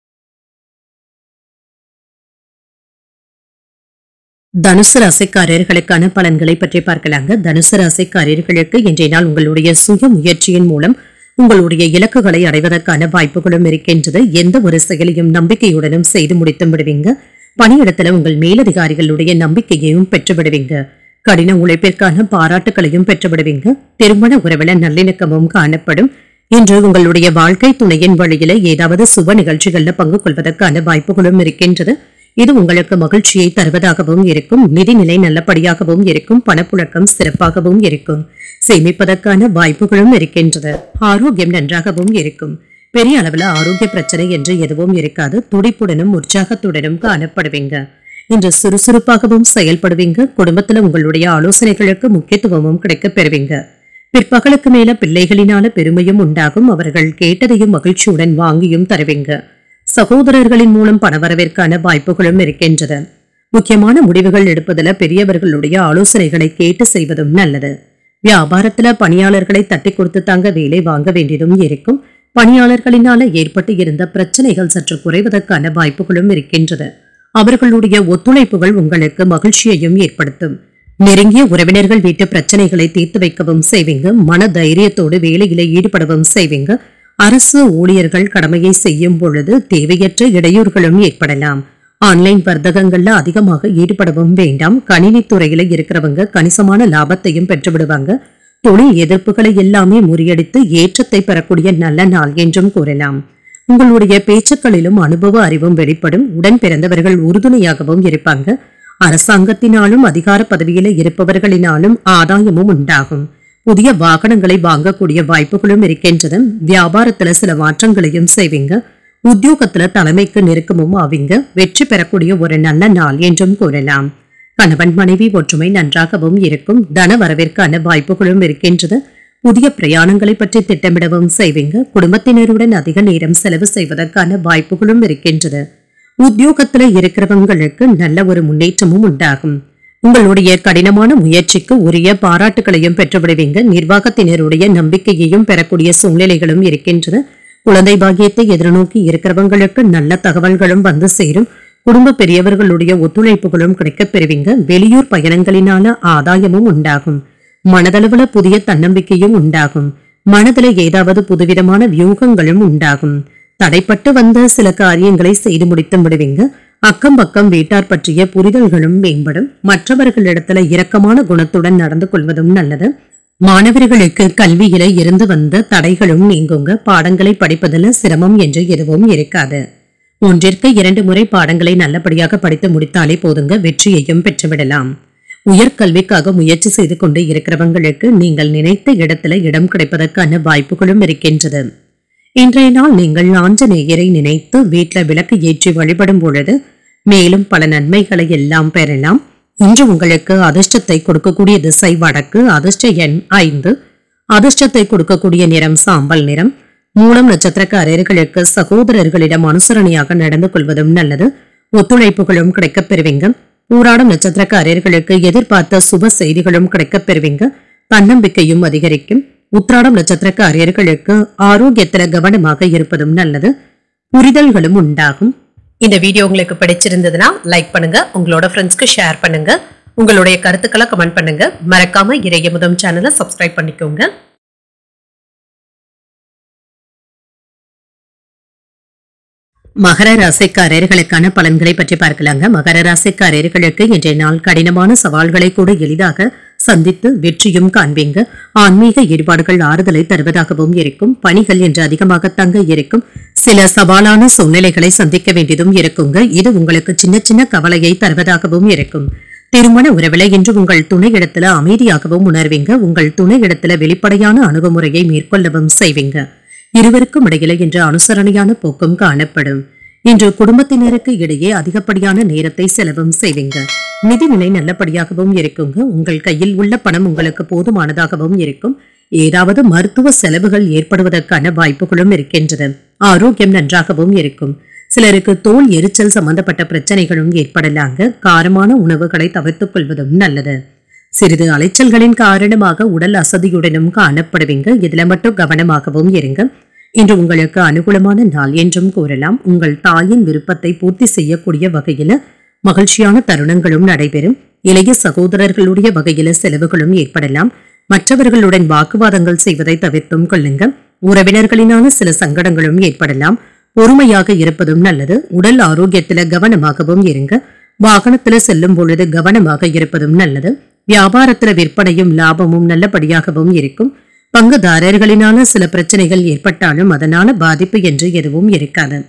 A: தனுசு ராசிக்காரர்களுக்கான பலன்களை பற்றி பார்க்கலாங்க தனுசு ராசிக்காரர்களுக்கு இன்றைய நாள் உங்களுடைய சுய முயற்சியின் மூலம் உங்களுடைய இலக்குகளை அடைவதற்கான வாய்ப்புகளும் இருக்கின்றது எந்த ஒரு செயலையும் நம்பிக்கையுடனும் செய்து முடித்து விடுவீங்க பணியிடத்துல உங்கள் மேலதிகாரிகளுடைய நம்பிக்கையையும் பெற்று விடுவீங்க கடின உழைப்பிற்கான பாராட்டுகளையும் பெற்று விடுவீங்க திருமண உறவில நல்லிணக்கமும் காணப்படும் இன்று உங்களுடைய வாழ்க்கை துணையின் வழியில ஏதாவது சுப நிகழ்ச்சிகள்ல பங்கு கொள்வதற்கான வாய்ப்புகளும் இருக்கின்றது இது உங்களுக்கு மகிழ்ச்சியை தருவதாகவும் இருக்கும் நிதிநிலை நல்லபடியாகவும் இருக்கும் பணப்புழக்கம் சிறப்பாகவும் இருக்கும் சேமிப்பதற்கான வாய்ப்புகளும் இருக்கின்றது ஆரோக்கியம் நன்றாகவும் இருக்கும் பெரிய அளவுல ஆரோக்கிய பிரச்சனை என்று எதுவும் இருக்காது துடிப்புடனும் உற்சாகத்துடனும் காணப்படுவீங்க இன்று சுறுசுறுப்பாகவும் செயல்படுவீங்க குடும்பத்துல உங்களுடைய ஆலோசனைகளுக்கு முக்கியத்துவமும் கிடைக்கப் பெறுவீங்க பிற்பகலுக்கு மேல பிள்ளைகளினால பெருமையும் உண்டாகும் அவர்கள் கேட்டதையும் மகிழ்ச்சியுடன் வாங்கியும் தருவீங்க சகோதரர்களின் மூலம் பணவரவிற்கான வாய்ப்புகளும் இருக்கின்றது முக்கியமான முடிவுகள் எடுப்பதில் பெரியவர்களுடைய ஆலோசனைகளை கேட்டு செய்வதும் நல்லது வியாபாரத்துல பணியாளர்களை தட்டி கொடுத்து தாங்க வேலை வாங்க வேண்டியதும் இருக்கும் பணியாளர்களினால ஏற்பட்டு இருந்த பிரச்சனைகள் சற்று குறைவதற்கான வாய்ப்புகளும் இருக்கின்றது அவர்களுடைய ஒத்துழைப்புகள் உங்களுக்கு மகிழ்ச்சியையும் ஏற்படுத்தும் நெருங்கிய உறவினர்கள் வீட்டு பிரச்சனைகளை தீர்த்து வைக்கவும் செய்வீங்க மன தைரியத்தோடு வேலையில ஈடுபடவும் செய்வீங்க அரசு ஊழியர்கள் கடமையை செய்யும் பொழுது தேவையற்ற இடையூறுகளும் ஏற்படலாம் ஆன்லைன் வர்த்தகங்கள்ல அதிகமாக ஈடுபடவும் வேண்டாம் கணினி துறையில இருக்கிறவங்க கணிசமான லாபத்தையும் பெற்று விடுவாங்க தொழில் எதிர்ப்புகளை எல்லாமே முறியடித்து ஏற்றத்தை பெறக்கூடிய நல்ல நாள் என்றும் கூறலாம் உங்களுடைய பேச்சுக்களிலும் அனுபவ அறிவும் வெளிப்படும் உடன் பிறந்தவர்கள் உறுதுணையாகவும் இருப்பாங்க அரசாங்கத்தினாலும் அதிகார பதவியில இருப்பவர்களினாலும் ஆதாயமும் உண்டாகும் புதிய வாகனங்களை வாங்கக்கூடிய வாய்ப்புகளும் இருக்கின்றது வியாபாரத்துல சில மாற்றங்களையும் செய்வீங்க உத்தியோகத்துல தலைமைக்கு நெருக்கமும் ஆவீங்க வெற்றி பெறக்கூடிய ஒரு நல்ல நாள் என்றும் கூறலாம் கணவன் மனைவி ஒற்றுமை நன்றாகவும் இருக்கும் தன வரவிற்கான வாய்ப்புகளும் இருக்கின்றது புதிய பிரயாணங்களை பற்றி திட்டமிடவும் செய்வீங்க குடும்பத்தினருடன் அதிக நேரம் செலவு செய்வதற்கான வாய்ப்புகளும் இருக்கின்றது உத்தியோகத்துல இருக்கிறவங்களுக்கு நல்ல ஒரு முன்னேற்றமும் உண்டாகும் உங்களுடைய கடினமான முயற்சிக்கு உரிய பாராட்டுகளையும் பெற்றுவிடுவீங்க நிர்வாகத்தினருடைய நம்பிக்கையையும் பெறக்கூடிய சூழ்நிலைகளும் இருக்கின்றது குழந்தை பாக்கியத்தை எதிர்நோக்கி இருக்கிறவங்களுக்கு நல்ல தகவல்களும் வந்து சேரும் குடும்ப பெரியவர்களுடைய ஒத்துழைப்புகளும் கிடைக்கப் பெறுவீங்க வெளியூர் பயணங்களினால ஆதாயமும் உண்டாகும் மனதளவுல புதிய தன்னம்பிக்கையும் உண்டாகும் மனதுல ஏதாவது புதுவிதமான வியூகங்களும் உண்டாகும் தடைப்பட்டு வந்த சில காரியங்களை செய்து முடித்து விடுவீங்க அக்கம் பக்கம் வீட்டார் பற்றிய புரிதல்களும் மேம்படும் மற்றவர்களிடத்துல இரக்கமான குணத்துடன் நடந்து கொள்வதும் நல்லது மாணவர்களுக்கு கல்வியில இருந்து வந்த தடைகளும் நீங்குங்க பாடங்களை படிப்பதில் சிரமம் என்று எதுவும் இருக்காது ஒன்றிற்கு இரண்டு முறை பாடங்களை நல்லபடியாக படித்து முடித்தாலே போதுங்க வெற்றியையும் பெற்றுவிடலாம் உயர்கல்விக்காக முயற்சி செய்து கொண்டு இருக்கிறவங்களுக்கு நீங்கள் நினைத்த இடத்துல இடம் கிடைப்பதற்கான வாய்ப்புகளும் இருக்கின்றது இன்றைய நாள் நீங்கள் ஆஞ்சநேயரை நினைத்து வீட்ல விளக்கு ஏற்றி வழிபடும் பொழுது மேலும் பல நன்மைகளை எல்லாம் பெறலாம் இன்று உங்களுக்கு அதிர்ஷ்டத்தை கொடுக்கக்கூடிய திசை வடக்கு அதிர்ஷ்ட எண் ஐந்து அதிர்ஷ்டத்தை கொடுக்கக்கூடிய நிறம் சாம்பல் நிறம் மூலம் நட்சத்திரக்காரர்களுக்கு சகோதரர்களிடம் அனுசரணையாக நடந்து கொள்வதும் நல்லது ஒத்துழைப்புகளும் கிடைக்கப் பெறுவீங்க ஊராடும் நட்சத்திரக்காரர்களுக்கு எதிர்பார்த்த சுப செய்திகளும் கிடைக்கப் பெறுவீங்க தன்னம்பிக்கையும் அதிகரிக்கும் உத்ராடம் நட்சத்திரக்காரர்களுக்கு ஆரோக்கியத்துல கவனமாக இருப்பதும் நல்லது புரிதல்களும் உண்டாகும்
B: இந்த வீடியோ உங்களுக்கு பிடிச்சிருந்ததுன்னா லைக் பண்ணுங்க உங்களோட ஃப்ரெண்ட்ஸ்க்கு ஷேர் பண்ணுங்க உங்களுடைய கருத்துக்களை கமெண்ட் பண்ணுங்க மறக்காம இறைய முதம் சேனலை சப்ஸ்கிரைப் பண்ணிக்கோங்க
A: மகர ராசிக்காரர்களுக்கான பலன்களை பற்றி பார்க்கலாங்க மகர ராசிக்காரர்களுக்கு இன்றைய நாள் கடினமான சவால்களை கூட எளிதாக சந்தித்து வெற்றியும் காண்பீங்க ஆன்மீக ஈடுபாடுகள் ஆறுதலை தருவதாகவும் இருக்கும் பணிகள் என்று அதிகமாக தங்க இருக்கும் சில சவாலான சூழ்நிலைகளை சந்திக்க வேண்டியதும் இருக்குங்க இது உங்களுக்கு சின்ன சின்ன கவலையை தருவதாகவும் இருக்கும் திருமண உறவில இன்று உங்கள் துணை இடத்துல அமைதியாகவும் உணர்வீங்க உங்கள் துணை இடத்துல வெளிப்படையான அணுகுமுறையை மேற்கொள்ளவும் செய்வீங்க இருவருக்கும் இடையில இன்று அனுசரணையான போக்கும் காணப்படும் இன்று குடும்பத்தினருக்கு இடையே அதிகப்படியான நேரத்தை செலவும் செய்வீங்க நிதிநிலை நல்லபடியாகவும் இருக்குங்க உங்கள் கையில் உள்ள பணம் உங்களுக்கு போதுமானதாகவும் இருக்கும் ஏதாவது மருத்துவ செலவுகள் ஏற்படுவதற்கான வாய்ப்புகளும் இருக்கின்றது ஆரோக்கியம் நன்றாகவும் இருக்கும் சிலருக்கு தோல் எரிச்சல் சம்பந்தப்பட்ட பிரச்சனைகளும் ஏற்படலாங்க காரமான உணவுகளை தவிர்த்துக் கொள்வதும் நல்லது சிறிது அலைச்சல்களின் காரணமாக உடல் அசதியுடனும் காணப்படுவீங்க இதுல மட்டும் கவனமாகவும் இருங்க இன்று உங்களுக்கு அனுகூலமான நாள் என்றும் கூறலாம் உங்கள் தாயின் விருப்பத்தை பூர்த்தி செய்யக்கூடிய வகையில மகிழ்ச்சியான தருணங்களும் நடைபெறும் இளைய சகோதரர்களுடைய வகையில செலவுகளும் ஏற்படலாம் மற்றவர்களுடன் வாக்குவாதங்கள் செய்வதை தவிர்த்தும் கொள்ளுங்க உறவினர்களினால சில சங்கடங்களும் ஏற்படலாம் பொறுமையாக இருப்பதும் நல்லது உடல் ஆரோக்கியத்துல கவனமாகவும் இருங்க வாகனத்துல செல்லும் பொழுது கவனமாக இருப்பதும் நல்லது வியாபாரத்துல விற்பனையும் லாபமும் நல்லபடியாகவும் இருக்கும் பங்குதாரர்களினால சில பிரச்சனைகள் ஏற்பட்டாலும் அதனால பாதிப்பு என்று எதுவும் இருக்காது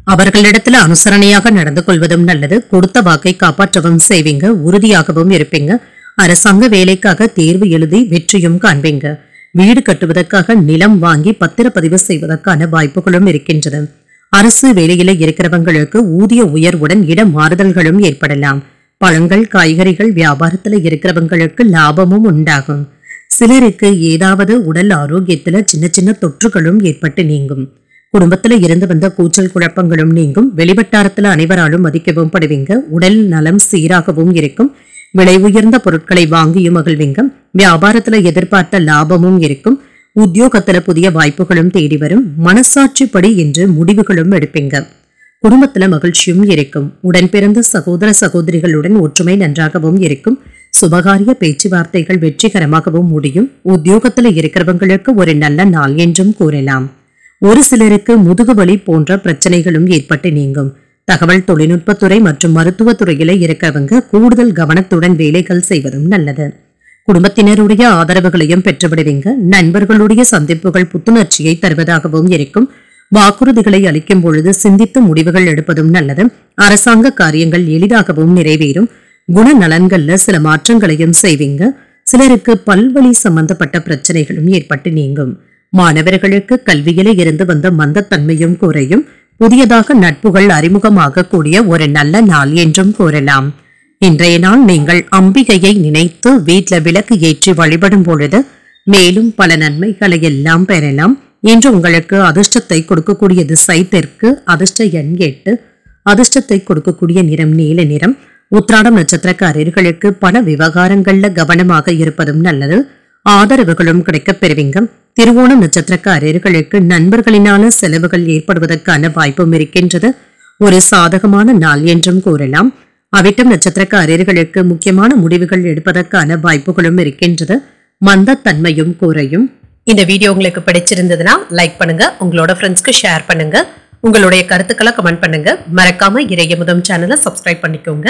A: அவர்களிடத்துல அனுசரணையாக நடந்து கொள்வதும் நல்லது கொடுத்த வாக்கை காப்பாற்றவும் செய்வீங்க உறுதியாகவும் இருப்பீங்க அரசாங்க வேலைக்காக தேர்வு எழுதி வெற்றியும் காண்பீங்க வீடு கட்டுவதற்காக நிலம் வாங்கி பத்திரப்பதிவு செய்வதற்கான வாய்ப்புகளும் இருக்கின்றது அரசு வேலையில இருக்கிறவங்களுக்கு ஊதிய உயர்வுடன் இட மாறுதல்களும் ஏற்படலாம் பழங்கள் காய்கறிகள் வியாபாரத்துல இருக்கிறவங்களுக்கு லாபமும் உண்டாகும் சிலருக்கு ஏதாவது உடல் ஆரோக்கியத்துல சின்ன சின்ன தொற்றுகளும் ஏற்பட்டு நீங்கும் குடும்பத்துல இருந்து வந்த கூச்சல் குழப்பங்களும் நீங்கும் வெளிவட்டாரத்துல அனைவராலும் மதிக்கவும் படுவீங்க உடல் நலம் சீராகவும் இருக்கும் விலை உயர்ந்த பொருட்களை வாங்கியும் மகிழ்வீங்க வியாபாரத்துல எதிர்பார்த்த லாபமும் இருக்கும் உத்தியோகத்துல புதிய வாய்ப்புகளும் தேடி வரும் மனசாட்சிப்படி என்று முடிவுகளும் எடுப்பீங்க குடும்பத்துல மகிழ்ச்சியும் இருக்கும் உடன் பிறந்த சகோதர சகோதரிகளுடன் ஒற்றுமை நன்றாகவும் இருக்கும் சுபகாரிய பேச்சுவார்த்தைகள் வெற்றிகரமாகவும் முடியும் உத்தியோகத்துல இருக்கிறவங்களுக்கு ஒரு நல்ல நாள் என்றும் கூறலாம் ஒரு சிலருக்கு முதுகுவலி போன்ற பிரச்சனைகளும் ஏற்பட்டு நீங்கும் தகவல் தொழில்நுட்பத்துறை மற்றும் மருத்துவத்துறையில இருக்கவங்க கூடுதல் கவனத்துடன் வேலைகள் செய்வதும் நல்லது குடும்பத்தினருடைய ஆதரவுகளையும் பெற்றுவிடுவீங்க நண்பர்களுடைய சந்திப்புகள் புத்துணர்ச்சியை தருவதாகவும் இருக்கும் வாக்குறுதிகளை அளிக்கும் பொழுது சிந்தித்து முடிவுகள் எடுப்பதும் நல்லது அரசாங்க காரியங்கள் எளிதாகவும் நிறைவேறும் குணநலன்கள்ல சில மாற்றங்களையும் செய்வீங்க சிலருக்கு பல்வழி சம்பந்தப்பட்ட பிரச்சனைகளும் ஏற்பட்டு நீங்கும் மாணவர்களுக்கு கல்வியில இருந்து வந்த மந்தத்தன்மையும் குறையும் புதியதாக நட்புகள் அறிமுகமாக கூடிய ஒரு நல்ல நாள் என்றும் கூறலாம் இன்றைய நாள் நீங்கள் அம்பிகையை நினைத்து வீட்ல விளக்கு ஏற்றி வழிபடும் பொழுது மேலும் பல நன்மைகளை எல்லாம் பெறலாம் இன்று உங்களுக்கு அதிர்ஷ்டத்தை கொடுக்கக்கூடிய திசை தெற்கு அதிர்ஷ்ட எண் எட்டு அதிர்ஷ்டத்தை கொடுக்கக்கூடிய நிறம் நீல நிறம் உத்ராடம் நட்சத்திரக்காரர்களுக்கு பண விவகாரங்கள்ல கவனமாக இருப்பதும் நல்லது ஆதரவுகளும் கிடைக்கப் பெறுவீங்க திருவோணம் நட்சத்திரக்காரர்களுக்கு நண்பர்களினால செலவுகள் ஏற்படுவதற்கான வாய்ப்பும் இருக்கின்றது ஒரு சாதகமான நாள் என்றும் கூறலாம் அவிட்டம் நட்சத்திரக்காரர்களுக்கு முக்கியமான முடிவுகள் எடுப்பதற்கான வாய்ப்புகளும் இருக்கின்றது மந்தத்தன்மையும் குறையும்
B: இந்த வீடியோ உங்களுக்கு பிடிச்சிருந்ததுன்னா லைக் பண்ணுங்க உங்களோட ஃப்ரெண்ட்ஸ்க்கு ஷேர் பண்ணுங்க உங்களுடைய கருத்துக்களை கமெண்ட் பண்ணுங்க மறக்காம இறைய முதம் சேனலை சப்ஸ்கிரைப் பண்ணிக்கோங்க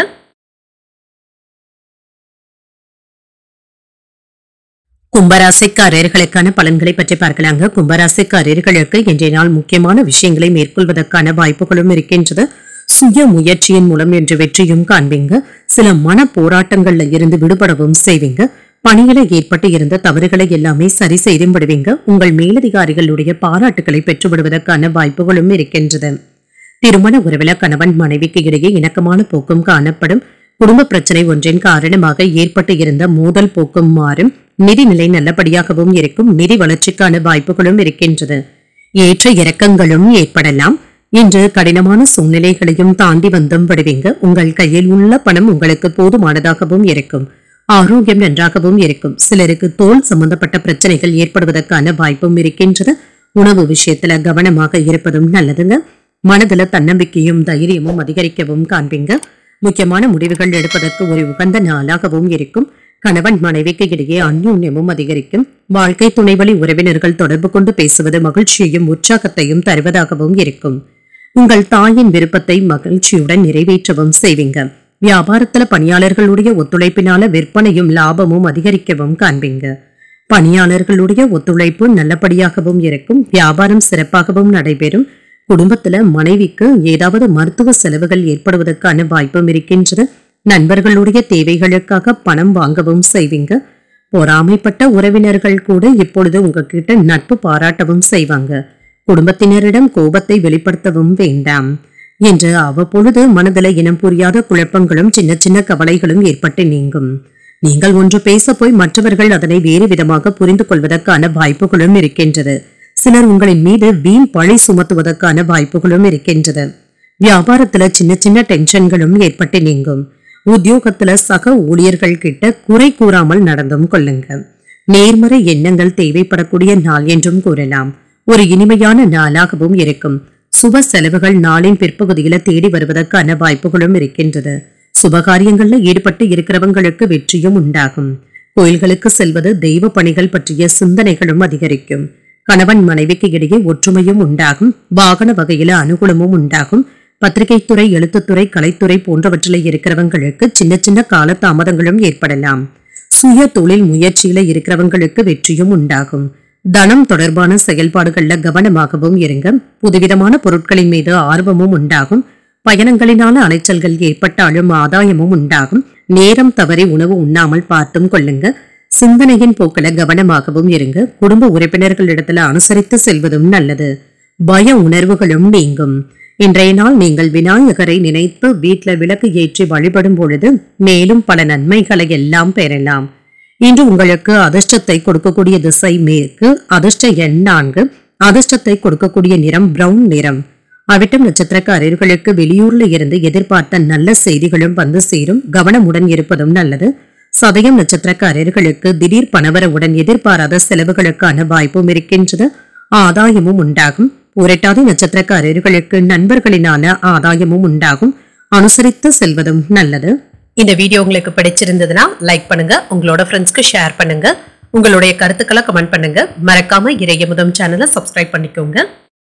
A: கும்பராசிக்காரர்களுக்கான பலன்களை பற்றி பார்க்கலாங்க கும்பராசிக்காரர்களுக்கு இன்றைய நாள் முக்கியமான விஷயங்களை மேற்கொள்வதற்கான வாய்ப்புகளும் இருக்கின்றது சுய முயற்சியின் மூலம் என்று வெற்றியும் காண்பீங்க சில மன போராட்டங்கள்ல இருந்து விடுபடவும் செய்வீங்க பணியில ஏற்பட்டு இருந்த தவறுகளை எல்லாமே சரி செய்தும் விடுவீங்க உங்கள் மேலதிகாரிகளுடைய பாராட்டுகளை பெற்றுவிடுவதற்கான வாய்ப்புகளும் இருக்கின்றது திருமண உறவில கணவன் மனைவிக்கு இடையே இணக்கமான போக்கும் காணப்படும் குடும்ப பிரச்சனை ஒன்றின் காரணமாக ஏற்பட்டு இருந்த மோதல் போக்கும் மாறும் நிதிநிலை நல்லபடியாகவும் இருக்கும் நிதி வளர்ச்சிக்கான வாய்ப்புகளும் இருக்கின்றது ஏற்ற இறக்கங்களும் ஏற்படலாம் இன்று கடினமான சூழ்நிலைகளையும் தாண்டி வந்தும் விடுவீங்க உங்கள் கையில் உள்ள பணம் உங்களுக்கு போதுமானதாகவும் இருக்கும் ஆரோக்கியம் நன்றாகவும் இருக்கும் சிலருக்கு தோல் சம்பந்தப்பட்ட பிரச்சனைகள் ஏற்படுவதற்கான வாய்ப்பும் இருக்கின்றது உணவு விஷயத்துல கவனமாக இருப்பதும் நல்லதுங்க மனதுல தன்னம்பிக்கையும் தைரியமும் அதிகரிக்கவும் காண்பீங்க முக்கியமான முடிவுகள் எடுப்பதற்கு ஒரு உகந்த நாளாகவும் இருக்கும் கணவன் மனைவிக்கு இடையே அந்யோன்யமும் அதிகரிக்கும் வாழ்க்கை துணைவழி உறவினர்கள் தொடர்பு கொண்டு பேசுவது மகிழ்ச்சியையும் உற்சாகத்தையும் தருவதாகவும் இருக்கும் உங்கள் தாயின் விருப்பத்தை மகிழ்ச்சியுடன் நிறைவேற்றவும் செய்வீங்க வியாபாரத்துல பணியாளர்களுடைய ஒத்துழைப்பினால விற்பனையும் லாபமும் அதிகரிக்கவும் காண்பீங்க பணியாளர்களுடைய ஒத்துழைப்பு நல்லபடியாகவும் இருக்கும் வியாபாரம் சிறப்பாகவும் நடைபெறும் குடும்பத்துல மனைவிக்கு ஏதாவது மருத்துவ செலவுகள் ஏற்படுவதற்கான வாய்ப்பும் இருக்கின்றது நண்பர்களுடைய தேவைகளுக்காக பணம் வாங்கவும் செய்வீங்க பொறாமைப்பட்ட உறவினர்கள் கூட இப்பொழுது உங்ககிட்ட நட்பு பாராட்டவும் செய்வாங்க குடும்பத்தினரிடம் கோபத்தை வெளிப்படுத்தவும் வேண்டாம் என்று அவ்வப்பொழுது மனதில இனம் புரியாத குழப்பங்களும் சின்ன சின்ன கவலைகளும் ஏற்பட்டு நீங்கும் நீங்கள் ஒன்று பேச போய் மற்றவர்கள் அதனை வேறு விதமாக புரிந்து கொள்வதற்கான வாய்ப்புகளும் இருக்கின்றது சிலர் உங்களின் மீது வீண் பழி சுமத்துவதற்கான வாய்ப்புகளும் இருக்கின்றது வியாபாரத்துல சின்ன சின்ன டென்ஷன்களும் ஏற்பட்டு நீங்கும் உத்தியோகத்துல சக ஊழியர்கள் கிட்ட குறை கூறாமல் நடந்தும் கொள்ளுங்க நேர்மறை எண்ணங்கள் தேவைப்படக்கூடிய நாள் என்றும் கூறலாம் ஒரு இனிமையான நாளாகவும் இருக்கும் சுப செலவுகள் நாளின் பிற்பகுதியில தேடி வருவதற்கான வாய்ப்புகளும் இருக்கின்றது சுபகாரியங்கள்ல ஈடுபட்டு இருக்கிறவங்களுக்கு வெற்றியும் உண்டாகும் கோயில்களுக்கு செல்வது தெய்வ பணிகள் பற்றிய சிந்தனைகளும் அதிகரிக்கும் கணவன் மனைவிக்கு இடையே ஒற்றுமையும் உண்டாகும் வாகன வகையில அனுகூலமும் உண்டாகும் பத்திரிகைத்துறை எழுத்துத்துறை கலைத்துறை போன்றவற்றில் இருக்கிறவங்களுக்கு சின்ன சின்ன கால தாமதங்களும் ஏற்படலாம் சுய தொழில் முயற்சியில இருக்கிறவங்களுக்கு வெற்றியும் உண்டாகும் தனம் தொடர்பான செயல்பாடுகள்ல கவனமாகவும் இருங்க புதுவிதமான பொருட்களின் மீது ஆர்வமும் உண்டாகும் பயணங்களினால அலைச்சல்கள் ஏற்பட்டாலும் ஆதாயமும் உண்டாகும் நேரம் தவறி உணவு உண்ணாமல் பார்த்தும் கொள்ளுங்க சிந்தனையின் போக்கில கவனமாகவும் இருங்க குடும்ப உறுப்பினர்களிடத்துல அனுசரித்து செல்வதும் நல்லது பய உணர்வுகளும் நீங்கும் இன்றைய நாள் நீங்கள் விநாயகரை நினைத்து வீட்ல விளக்கு ஏற்றி வழிபடும் பொழுது மேலும் பல நன்மைகளை எல்லாம் பெறலாம் இன்று உங்களுக்கு அதிர்ஷ்டத்தை கொடுக்கக்கூடிய திசை மேற்கு அதிர்ஷ்ட எண் நான்கு அதிர்ஷ்டத்தை கொடுக்கக்கூடிய நிறம் பிரவுன் நிறம் அவிட்டம் நட்சத்திரக்காரர்களுக்கு வெளியூர்ல இருந்து எதிர்பார்த்த நல்ல செய்திகளும் வந்து சேரும் கவனமுடன் இருப்பதும் நல்லது சதயம் நட்சத்திரக்காரர்களுக்கு திடீர் பணவரவுடன் எதிர்பாராத செலவுகளுக்கான வாய்ப்பும் இருக்கின்றது ஆதாயமும் உண்டாகும் உரைட்டாதி நட்சத்திரக்காரர்களுக்கு நண்பர்களினால ஆதாயமும் உண்டாகும் அனுசரித்து செல்வதும் நல்லது
B: இந்த வீடியோ உங்களுக்கு பிடிச்சிருந்ததுன்னா லைக் பண்ணுங்க உங்களோட ஃப்ரெண்ட்ஸ்க்கு ஷேர் பண்ணுங்க உங்களுடைய கருத்துக்களை கமெண்ட் பண்ணுங்க மறக்காம இறையமுதம் சேனலை சப்ஸ்கிரைப் பண்ணிக்கோங்க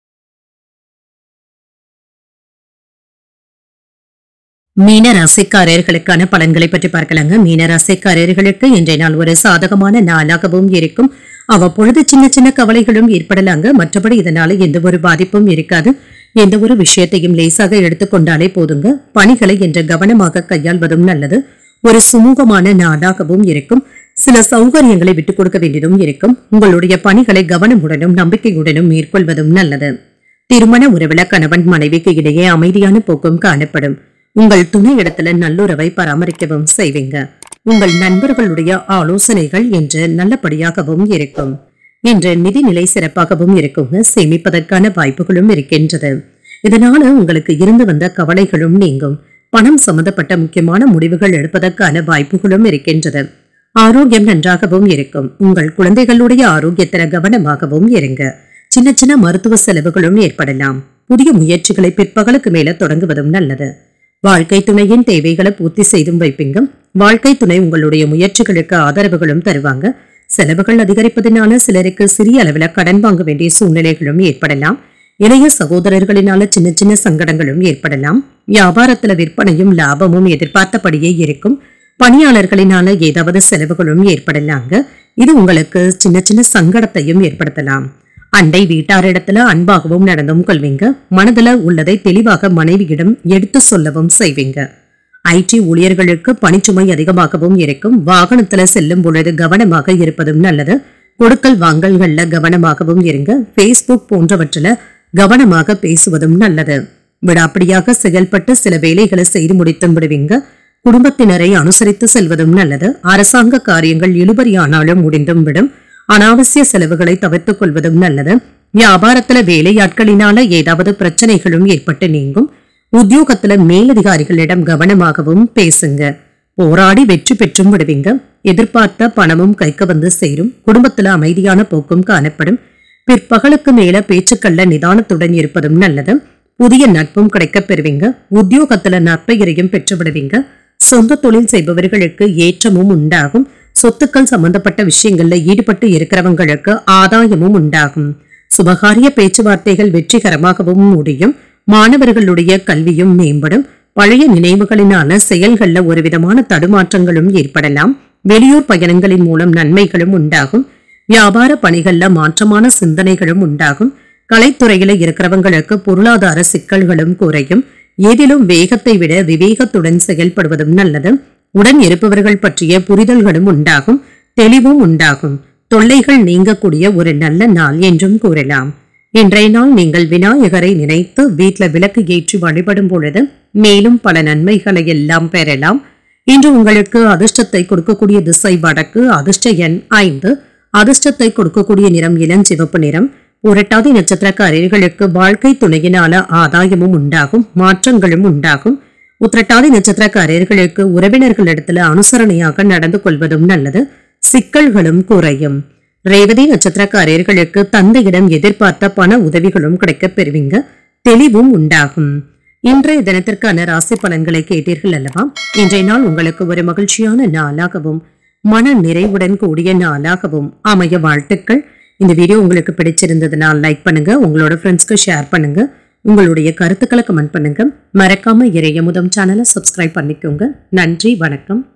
A: மீன ராசிக்காரர்களுக்கான பலன்களை பற்றி பார்க்கலாங்க மீன ராசிக்காரர்களுக்கு இன்றைய நாள் ஒரு சாதகமான நாளாகவும் இருக்கும் அவ்வப்பொழுது சின்ன சின்ன கவலைகளும் ஏற்படலாங்க மற்றபடி இதனால எந்த ஒரு பாதிப்பும் இருக்காது எந்த ஒரு விஷயத்தையும் லேசாக எடுத்துக்கொண்டாலே போதுங்க பணிகளை என்று கவனமாக கையாள்வதும் நல்லது ஒரு சுமூகமான நாளாகவும் இருக்கும் சில சௌகரியங்களை விட்டுக் கொடுக்க வேண்டியதும் இருக்கும் உங்களுடைய பணிகளை கவனமுடனும் நம்பிக்கையுடனும் மேற்கொள்வதும் நல்லது திருமண உறவுல கணவன் மனைவிக்கு இடையே அமைதியான போக்கும் காணப்படும் உங்கள் துணை இடத்துல நல்லுறவை பராமரிக்கவும் செய்வீங்க உங்கள் நண்பர்களுடைய ஆலோசனைகள் என்று நல்லபடியாகவும் இருக்கும் இன்று நிதிநிலை சிறப்பாகவும் இருக்குங்க சேமிப்பதற்கான வாய்ப்புகளும் இருக்கின்றது இதனால உங்களுக்கு இருந்து வந்த கவலைகளும் நீங்கும் பணம் சம்பந்தப்பட்ட முக்கியமான முடிவுகள் எடுப்பதற்கான வாய்ப்புகளும் இருக்கின்றது ஆரோக்கியம் நன்றாகவும் இருக்கும் உங்கள் குழந்தைகளுடைய ஆரோக்கியத்தில கவனமாகவும் இருங்க சின்ன சின்ன மருத்துவ செலவுகளும் ஏற்படலாம் புதிய முயற்சிகளை பிற்பகலுக்கு மேல தொடங்குவதும் நல்லது வாழ்க்கை துணையின் தேவைகளை பூர்த்தி செய்தும் வைப்பீங்க வாழ்க்கை துணை உங்களுடைய முயற்சிகளுக்கு ஆதரவுகளும் தருவாங்க செலவுகள் அதிகரிப்பதனால சிலருக்கு சிறிய அளவில் கடன் வாங்க வேண்டிய சூழ்நிலைகளும் ஏற்படலாம் இளைய சகோதரர்களினால சின்ன சின்ன சங்கடங்களும் ஏற்படலாம் வியாபாரத்துல விற்பனையும் லாபமும் எதிர்பார்த்தபடியே இருக்கும் பணியாளர்களினால ஏதாவது செலவுகளும் ஏற்படலாங்க இது உங்களுக்கு சின்ன சின்ன சங்கடத்தையும் ஏற்படுத்தலாம் அண்டை வீட்டாரிடத்துல அன்பாகவும் நடந்தும் கொள்வீங்க மனதுல உள்ளதை தெளிவாக மனைவியிடம் எடுத்து சொல்லவும் செய்வீங்க ஐடி ஊழியர்களுக்கு பணிச்சுமை அதிகமாகவும் இருக்கும் வாகனத்துல செல்லும் பொழுது கவனமாக இருப்பதும் நல்லது கொடுக்கல் வாங்கல்கள்ல கவனமாகவும் இருங்க ஃபேஸ்புக் போன்றவற்றில கவனமாக பேசுவதும் நல்லது விடாப்பிடியாக செயல்பட்டு சில வேலைகளை செய்து முடித்தும் விடுவீங்க குடும்பத்தினரை அனுசரித்து செல்வதும் நல்லது அரசாங்க காரியங்கள் இழுபறியானாலும் முடிந்தும் விடும் அனாவசிய செலவுகளை தவிர்த்துக் கொள்வதும் நல்லது வியாபாரத்துல வேலையாட்களினால ஏதாவது பிரச்சனைகளும் ஏற்பட்டு நீங்கும் உத்தியோகத்துல மேலதிகாரிகளிடம் கவனமாகவும் பேசுங்க போராடி வெற்றி பெற்றும் விடுவீங்க எதிர்பார்த்த பணமும் கைக்கு வந்து சேரும் குடும்பத்துல அமைதியான போக்கும் காணப்படும் பிற்பகலுக்கு மேல பேச்சுக்கள்ல நிதானத்துடன் இருப்பதும் நல்லது புதிய நட்பும் கிடைக்கப் பெறுவீங்க உத்தியோகத்துல நற்பெயரையும் பெற்று விடுவீங்க சொந்த தொழில் செய்பவர்களுக்கு ஏற்றமும் உண்டாகும் சொத்துக்கள் சம்பந்தப்பட்ட விஷயங்கள்ல ஈடுபட்டு இருக்கிறவங்களுக்கு ஆதாயமும் உண்டாகும் சுபகாரிய பேச்சுவார்த்தைகள் வெற்றிகரமாகவும் முடியும் மாணவர்களுடைய கல்வியும் மேம்படும் பழைய நினைவுகளினால செயல்கள்ல ஒரு விதமான தடுமாற்றங்களும் ஏற்படலாம் வெளியூர் பயணங்களின் மூலம் நன்மைகளும் உண்டாகும் வியாபார பணிகள்ல மாற்றமான சிந்தனைகளும் உண்டாகும் கலைத்துறையில இருக்கிறவங்களுக்கு பொருளாதார சிக்கல்களும் குறையும் ஏதிலும் வேகத்தை விட விவேகத்துடன் செயல்படுவதும் நல்லது உடன் இருப்பவர்கள் பற்றிய புரிதல்களும் உண்டாகும் தெளிவும் உண்டாகும் தொல்லைகள் நீங்கக்கூடிய ஒரு நல்ல நாள் என்றும் கூறலாம் இன்றைய நாள் நீங்கள் விநாயகரை நினைத்து வீட்ல விளக்கு ஏற்றி வழிபடும் பொழுது மேலும் பல நன்மைகளை எல்லாம் பெறலாம் இன்று உங்களுக்கு அதிர்ஷ்டத்தை கொடுக்கக்கூடிய திசை வடக்கு அதிர்ஷ்ட எண் ஐந்து அதிர்ஷ்டத்தை கொடுக்கக்கூடிய நிறம் இளஞ்சிவப்பு நிறம் புரட்டாதி நட்சத்திரக்காரர்களுக்கு வாழ்க்கை துணையினால ஆதாயமும் உண்டாகும் மாற்றங்களும் உண்டாகும் உத்திரட்டாதி நட்சத்திரக்காரர்களுக்கு உறவினர்களிடத்துல அனுசரணையாக நடந்து கொள்வதும் நல்லது சிக்கல்களும் குறையும் ரேவதி நட்சத்திரக்காரர்களுக்கு தந்தையிடம் எதிர்பார்த்த பண உதவிகளும் கிடைக்கப் பெறுவீங்க தெளிவும் உண்டாகும் இன்றைய தினத்திற்கான ராசி பலன்களை கேட்டீர்கள் அல்லவா இன்றைய நாள் உங்களுக்கு ஒரு மகிழ்ச்சியான நாளாகவும் மன நிறைவுடன் கூடிய நாளாகவும் அமைய வாழ்த்துக்கள் இந்த வீடியோ உங்களுக்கு பிடிச்சிருந்ததுனால் லைக் பண்ணுங்க உங்களோட ஃப்ரெண்ட்ஸ்க்கு ஷேர் பண்ணுங்க உங்களுடைய கருத்துக்களை கமெண்ட் பண்ணுங்க மறக்காம இறைய முதம் சேனலை சப்ஸ்கிரைப் பண்ணிக்கோங்க நன்றி வணக்கம்